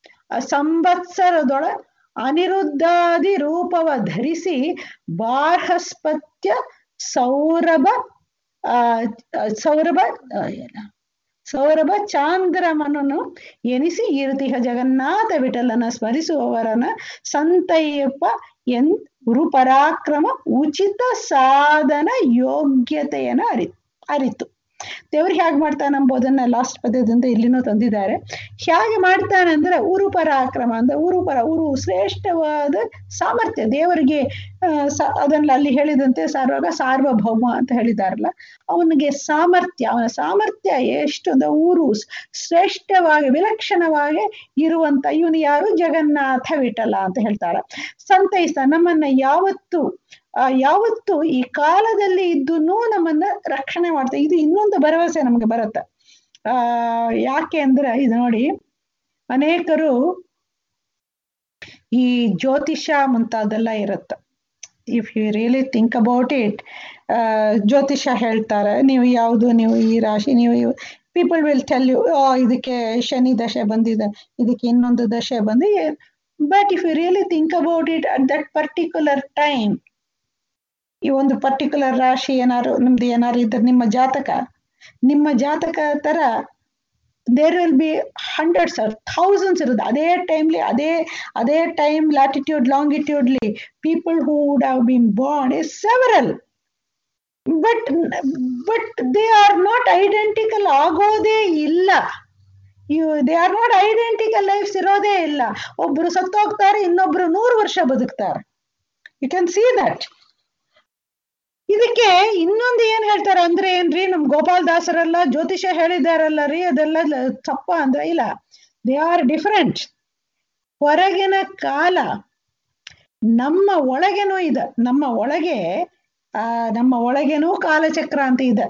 [SPEAKER 1] ಸಂವತ್ಸರದೊಳ ಅನಿರುದ್ಧಾದಿ ರೂಪವ ಧರಿಸಿ ಬಾರ್ಹಸ್ಪತ್ಯ ಸೌರಭ ಆ ಸೌರಭ ಸೌರಭ ಚಾಂದ್ರಮನನು ಎನಿಸಿ ಇರುತಿಹ ಜಗನ್ನಾಥ ವಿಠಲನ ಸ್ಮರಿಸುವವರನ ಸಂತಯ್ಯಪ್ಪ ಎನ್ ಗುರುಪರಾಕ್ರಮ ಉಚಿತ ಸಾಧನ ಯೋಗ್ಯತೆಯನ್ನ ಅರಿ ಅರಿತು ದೇವ್ರು ಹೇಗೆ ಮಾಡ್ತಾನೆ ಎಂಬುದನ್ನ ಲಾಸ್ಟ್ ಪದ್ಯದಿಂದ ಇಲ್ಲಿನೂ ತಂದಿದ್ದಾರೆ ಹೇಗೆ ಮಾಡ್ತಾನೆ ಅಂದ್ರೆ ಉರು ಪರಾಕ್ರಮ ಅಂದ್ರೆ ಉರು ಪರ ಉರು ಶ್ರೇಷ್ಠವಾದ ಸಾಮರ್ಥ್ಯ ದೇವರಿಗೆ ಅದನ್ನ ಅಲ್ಲಿ ಹೇಳಿದಂತೆ ಸಾರುವಾಗ ಸಾರ್ವಭೌಮ ಅಂತ ಹೇಳಿದಾರಲ್ಲ ಅವನಿಗೆ ಸಾಮರ್ಥ್ಯ ಅವನ ಸಾಮರ್ಥ್ಯ ಎಷ್ಟು ಅಂದ್ರೆ ಊರು ಶ್ರೇಷ್ಠವಾಗಿ ವಿಲಕ್ಷಣವಾಗಿ ಇರುವಂತ ಇವನು ಯಾರು ಜಗನ್ನಾಥ ವಿಠಲ ಅಂತ ಹೇಳ್ತಾರೆ ಸಂತೈಸ ನಮ್ಮನ್ನ ಯಾವತ್ತು ಆ ಯಾವತ್ತು ಈ ಕಾಲದಲ್ಲಿ ಇದ್ದು ನಮ್ಮನ್ನ ರಕ್ಷಣೆ ಮಾಡ್ತಾರೆ ಇದು ಇನ್ನೊಂದು ಭರವಸೆ ನಮ್ಗೆ ಬರುತ್ತೆ ಆ ಯಾಕೆ ಅಂದ್ರೆ ಇದು ನೋಡಿ ಅನೇಕರು ಈ ಜ್ಯೋತಿಷ ಮುಂತಾದೆಲ್ಲ ಇರುತ್ತೆ if you really think about it ಜ್ಯೋತಿಷ ಹೇಳ್ತಾರೆ ನೀವು ಯಾವುದು ನೀವು ಈ ರಾಶಿ ನೀವು ಪೀಪಲ್ ವಿಲ್ ಟೆಲ್ ಯು ಇದಕ್ಕೆ ಶನಿ ದಶೆ ಬಂದಿದೆ ಇದಕ್ಕೆ ಇನ್ನೊಂದು ದಶೆ ಬಂದು but if you really think about it at that particular time ಈ ಒಂದು ಪರ್ಟಿಕ್ಯುಲರ್ ರಾಶಿ ಏನಾರು ನಿಮ್ದು ಏನಾರು ಇದ್ರೆ ನಿಮ್ಮ ಜಾತಕ ನಿಮ್ಮ ಜಾತಕ ತರ there will be hundreds or thousands ಇರುತ್ತೆ ಅದೇ ಟೈಮ್ಲಿ ಅದೇ ಅದೇ ಟೈಮ್ ಲ್ಯಾಟಿಟ್ಯೂಡ್ ಲಾಂಗಿಟ್ಯೂಡ್ಲಿ people who would have been born is several but but they are not identical ಆಗೋದೇ ಇಲ್ಲ you they are not identical lives ಇರೋದೇ ಇಲ್ಲ ಒಬ್ರು ಸತ್ತೋಗ್ತಾರೆ ಇನ್ನೊಬ್ರು ನೂರು ವರ್ಷ ಬದುಕ್ತಾರೆ ಯು ಕ್ಯಾನ್ ಸಿ ದಟ್ ಇದಕ್ಕೆ ಇನ್ನೊಂದು ಏನ್ ಹೇಳ್ತಾರೆ ಅಂದ್ರೆ ಏನ್ರಿ ನಮ್ ಗೋಪಾಲ್ ದಾಸರೆಲ್ಲ ಜ್ಯೋತಿಷ ಹೇಳಿದಾರಲ್ಲ ರೀ ಅದೆಲ್ಲ ತಪ್ಪ ಅಂದ್ರೆ ಇಲ್ಲ ದೇ ಆರ್ ಡಿಫರೆಂಟ್ ಹೊರಗಿನ ಕಾಲ ನಮ್ಮ ಒಳಗೇನೂ ಇದೆ ನಮ್ಮ ಒಳಗೆ ಆ ನಮ್ಮ ಒಳಗೇನೂ ಕಾಲಚಕ್ರ ಅಂತ ಇದೆ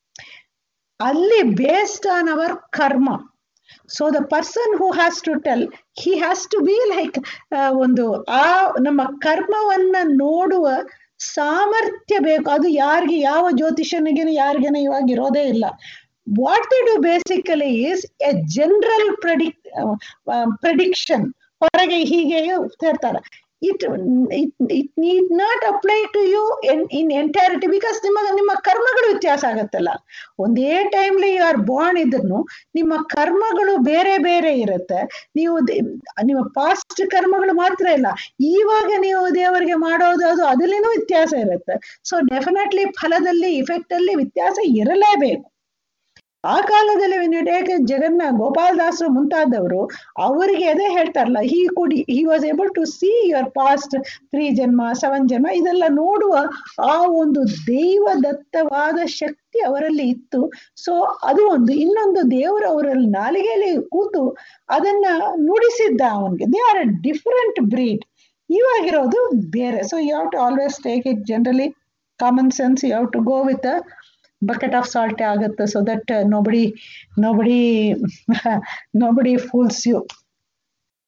[SPEAKER 1] ಅಲ್ಲಿ based on our karma so the person who has to tell he has to be like ಒಂದು ಆ ನಮ್ಮ ಕರ್ಮವನ್ನ ನೋಡುವ ಸಾಮರ್ಥ್ಯ ಬೇಕು ಅದು ಯಾರಿಗೆ ಯಾವ ಜ್ಯೋತಿಷನಿಗೇನು ಯಾರಿಗೇನು ಇವಾಗ ಇರೋದೇ ಇಲ್ಲ what they do basically is a general predict prediction ಹೊರಗೆ ಹೀಗೆ ಹೇಳ್ತಾರೆ it it need not apply to you in entirety because ನಿಮ್ಮ ನಿಮ್ಮ ಕರ್ಮಗಳು ವ್ಯತ್ಯಾಸ ಆಗತ್ತಲ್ಲ ಒಂದೇ ಟೈಮ್ಲಿ ಯು ಆರ್ ಬಾರ್ನ್ ಇದ್ರು ನಿಮ್ಮ ಕರ್ಮಗಳು ಬೇರೆ ಬೇರೆ ಇರುತ್ತೆ ನೀವು ನಿಮ್ಮ ಪಾಸ್ಟ್ ಕರ್ಮಗಳು ಮಾತ್ರ ಇಲ್ಲ ಇವಾಗ ನೀವು ದೇವರಿಗೆ ಮಾಡೋದು ಅದು ಅದರಲ್ಲಿನೂ ವ್ಯತ್ಯಾಸ ಇರುತ್ತೆ ಸೊ ಡೆಫಿನೆಟ್ಲಿ ಫಲದಲ್ಲಿ ಇಫೆಕ್ಟ್ ಅಲ್ಲಿ ವ್ಯತ್ಯಾಸ ಇರಲೇಬೇಕು ಆ ಕಾಲದಲ್ಲಿ ಟೇಕ್ ಜಗನ್ನ ಗೋಪಾಲದಾಸರು ಮುಂತಾದವರು ಅವರಿಗೆ ಅದೇ ಹೇಳ್ತಾರಲ್ಲ he could he was able to see your past three janma seven janma ಇದೆಲ್ಲ ನೋಡುವ ಆ ಒಂದು ದೈವದತ್ತವಾದ ಶಕ್ತಿ ಅವರಲ್ಲಿ ಇತ್ತು ಸೊ ಅದು ಒಂದು ಇನ್ನೊಂದು ದೇವರು ಅವರಲ್ಲಿ ನಾಲಿಗೆಯಲ್ಲಿ ಕೂತು ಅದನ್ನ ನುಡಿಸಿದ್ದ ಅವನಿಗೆ they are a different breed ಇವಾಗಿರೋದು ಬೇರೆ so you have to always take it generally common sense you have to go with bucket of salt ಆಗುತ್ತೆ so that uh, nobody nobody nobody fools you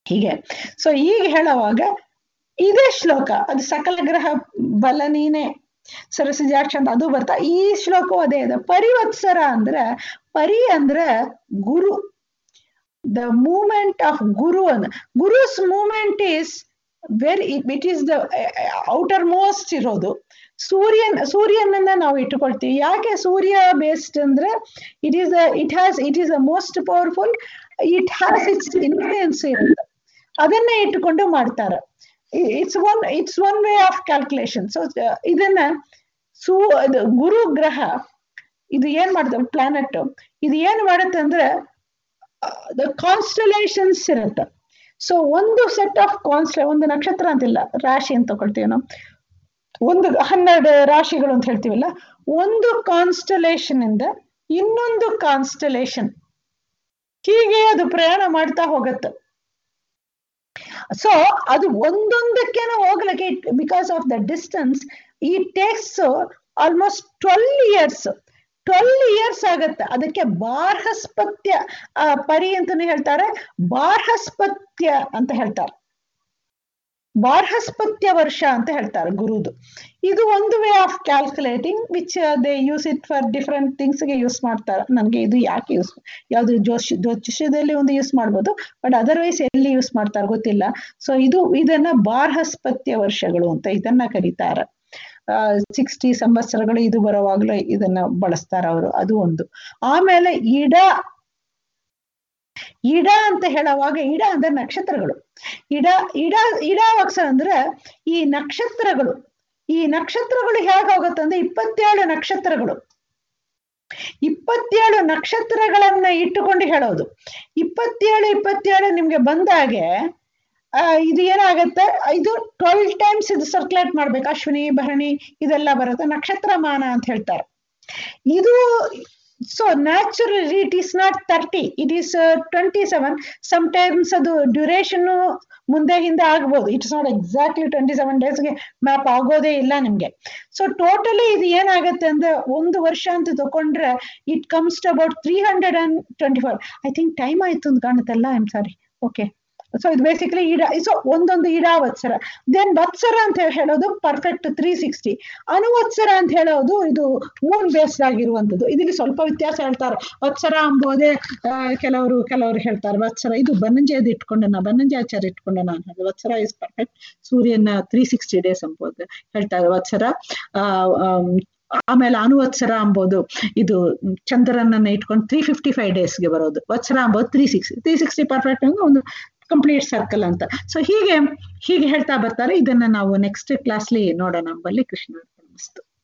[SPEAKER 1] ಹೀಗೆ so ಈಗ ಹೇಳುವಾಗ ಇದೇ ಶ್ಲೋಕ ಅದು ಸಕಲ ಗ್ರಹ ಬಲ ನೀನೆ ಸರಸಿಜಾಕ್ಷ ಅಂತ ಅದು ಬರ್ತಾ ಈ ಶ್ಲೋಕವು ಅದೇ ಇದೆ ಪರಿವತ್ಸರ ಅಂದ್ರೆ ಪರಿ ಅಂದ್ರೆ ಗುರು ದ ಮೂಮೆಂಟ್ ಆಫ್ ಗುರು ಅಂದ್ರೆ Guru's movement is very it is the outermost ಇರೋದು ಸೂರ್ಯನ್ ಸೂರ್ಯನನ್ನ ನಾವು ಇಟ್ಟುಕೊಳ್ತೀವಿ ಯಾಕೆ ಸೂರ್ಯ ಬೇಸ್ಡ್ ಅಂದ್ರೆ it is it has it is the most powerful it has its influence ಇರುತ್ತೆ ಅದನ್ನೇ ಇಟ್ಟುಕೊಂಡು ಮಾಡ್ತಾರೆ it's one it's one way of calculation so ಇದನ್ನ ಸೂ ಇದು ಗುರು ಗ್ರಹ ಇದು ಏನ್ ಮಾಡುತ್ತೆ ಪ್ಲಾನೆಟ್ ಇದು ಏನ್ ಮಾಡುತ್ತೆ ಅಂದ್ರೆ ದ ಕಾನ್ಸ್ಟಲೇಷನ್ಸ್ ಇರುತ್ತೆ ಸೊ ಒಂದು ಸೆಟ್ ಆಫ್ ಕಾನ್ಸ್ಟ ಒಂದು ನಕ್ಷತ್ರ ಅಂತಿಲ್ಲ ರಾಶಿ ಅಂತ ತಗೊಳ್ತೀವಿ ನಾವು ಒಂದು ಹನ್ನೆರಡು ರಾಶಿಗಳು ಅಂತ ಹೇಳ್ತೀವಲ್ಲ ಒಂದು ಕಾನ್ಸ್ಟಲೇಷನ್ ಇಂದ ಇನ್ನೊಂದು ಕಾನ್ಸ್ಟಲೇಷನ್ ಹೀಗೆ ಅದು ಪ್ರಯಾಣ ಮಾಡ್ತಾ ಹೋಗುತ್ತೆ ಸೊ ಅದು ಒಂದೊಂದಕ್ಕೇನೆ ಹೋಗ್ಲಿಕ್ಕೆ ಬಿಕಾಸ್ ಆಫ್ ದ ಡಿಸ್ಟೆನ್ಸ್ ಈ takes almost twelve years twelve years ಆಗತ್ತೆ ಅದಕ್ಕೆ ಬಾರ್ಹಸ್ಪತ್ಯ ಪರಿ ಅಂತಾನೆ ಹೇಳ್ತಾರೆ ಬಾರ್ಹಸ್ಪತ್ಯ ಅಂತ ಹೇಳ್ತಾರೆ ಬಾರ್ಹಸ್ಪತ್ಯ ವರ್ಷ ಅಂತ ಹೇಳ್ತಾರೆ ಗುರುದು ಇದು ಒಂದು way of calculating which they use it for different ಥಿಂಗ್ಸ್ಗೆ ಯೂಸ್ ಮಾಡ್ತಾರೆ ನನಗೆ ಇದು ಯಾಕೆ ಯೂಸ್ ಯಾವುದು ಜೋಶ್ ಜ್ಯೋತಿಷ್ಯದಲ್ಲಿ ಒಂದು ಯೂಸ್ ಮಾಡ್ಬೋದು ಬಟ್ ಅದರ್ವೈಸ್ ಎಲ್ಲಿ ಯೂಸ್ ಮಾಡ್ತಾರೆ ಗೊತ್ತಿಲ್ಲ ಸೊ ಇದು ಇದನ್ನ ಬಾರ್ಹಸ್ಪತ್ಯ ವರ್ಷಗಳು ಅಂತ ಇದನ್ನ ಕರೀತಾರೆ ಸಿಕ್ಸ್ಟಿ ಸಂವತ್ಸರಗಳು ಇದು ಬರುವಾಗಲೂ ಇದನ್ನ ಬಳಸ್ತಾರ ಅವರು ಅದು ಒಂದು ಆಮೇಲೆ ಇಡ ಇಡ ಅಂತ ಹೇಳುವಾಗ ಇಡ ಅಂದ್ರೆ ನಕ್ಷತ್ರಗಳು ಇಡ ಇಡ ಇಡಾವಕ್ಷ ಅಂದ್ರೆ ಈ ನಕ್ಷತ್ರಗಳು ಈ ನಕ್ಷತ್ರಗಳು ಹೇಗಾಗುತ್ತೆ ಅಂದ್ರೆ ಇಪ್ಪತ್ತೇಳು ನಕ್ಷತ್ರಗಳು ಇಪ್ಪತ್ತೇಳು ನಕ್ಷತ್ರಗಳನ್ನ ಇಟ್ಟುಕೊಂಡು ಹೇಳೋದು ಇಪ್ಪತ್ತೇಳು ಇಪ್ಪತ್ತೇಳು ನಿಮ್ಗೆ ಬಂದಾಗೆ ಇದು ಏನಾಗತ್ತೆ ಇದು ಟ್ವೆಲ್ ಟೈಮ್ಸ್ ಇದು ಸರ್ಕ್ಯುಲೇಟ್ ಮಾಡ್ಬೇಕು ಅಶ್ವಿನಿ ಭರಣಿ ಇದೆಲ್ಲ ಬರುತ್ತೆ ನಕ್ಷತ್ರ ಮಾನ ಅಂತ ಹೇಳ್ತಾರೆ ಇದು so naturally it is not thirty it is twenty seven times ಅದು ಡ್ಯೂರೇಷನ್ ಮುಂದೆ ಹಿಂದೆ ಆಗ್ಬೋದು it's not exactly twenty seven ಡೇಸ್ಗೆ ಮ್ಯಾಪ್ ಆಗೋದೇ ಇಲ್ಲ ನಿಮ್ಗೆ ಸೊ ಟೋಟಲಿ ಇದು ಏನಾಗುತ್ತೆ ಅಂದ್ರೆ ಒಂದು ವರ್ಷ ಅಂತ ತಗೊಂಡ್ರೆ it comes to about three hundred and twenty four I think time ಆಯ್ತು ಅಂತ ಕಾಣುತ್ತಲ್ಲ I am sorry okay so ಇದು ಬೇಸಿಕಲಿ ಇಡ ಸೊ ಒಂದೊಂದು ಇಡಾ ವತ್ಸರ ದೆನ್ ವತ್ಸರ ಅಂತ ಹೇಳೋದು ಪರ್ಫೆಕ್ಟ್ ತ್ರೀ ಸಿಕ್ಸ್ಟಿ ಅನುವತ್ಸರ ಅಂತ ಹೇಳೋದು ಇದು ಮೂನ್ ಬೇಸ್ಡ್ ಆಗಿರುವಂಥದ್ದು ಇದರಲ್ಲಿ ಸ್ವಲ್ಪ ವ್ಯತ್ಯಾಸ ಹೇಳ್ತಾರೆ ವತ್ಸರ ಅಂಬೋದೇ ಕೆಲವರು ಕೆಲವರು ಹೇಳ್ತಾರೆ ವತ್ಸರ ಇದು ಬನ್ನಂಜೆಯದು ಇಟ್ಕೊಂಡು ನಾ ಬನ್ನಂಜಾಚಾರ್ಯ ಇಟ್ಕೊಂಡು ನಾನು ಹೇಳಿದೆ ವತ್ಸರ ಇಸ್ ಪರ್ಫೆಕ್ಟ್ ಸೂರ್ಯನ ತ್ರೀ ಸಿಕ್ಸ್ಟಿ ಡೇಸ್ ಅಂಬೋದು ಹೇಳ್ತಾರೆ ವತ್ಸರ ಆ ಆಮೇಲೆ ಅನುವತ್ಸರ ಅಂಬೋದು ಇದು ಚಂದ್ರನನ್ನ ಇಟ್ಕೊಂಡು ತ್ರೀ ಫಿಫ್ಟಿ ಫೈವ್ ಡೇಸ್ಗೆ ಬರೋದು ವತ್ಸರ ಅಂಬೋದು three sixty three sixty perfect ಅಂದ್ರೆ ಒಂದು ಕಂಪ್ಲೀಟ್ ಸರ್ಕಲ್ ಅಂತ ಸೊ ಹೀಗೆ ಹೀಗೆ ಹೇಳ್ತಾ ಬರ್ತಾರೆ ಇದನ್ನ ನಾವು ನೆಕ್ಸ್ಟ್ ಕ್ಲಾಸ್ಲಿ ನೋಡೋಣ ಅಂಬಲ್ಲಿ ಕೃಷ್ಣ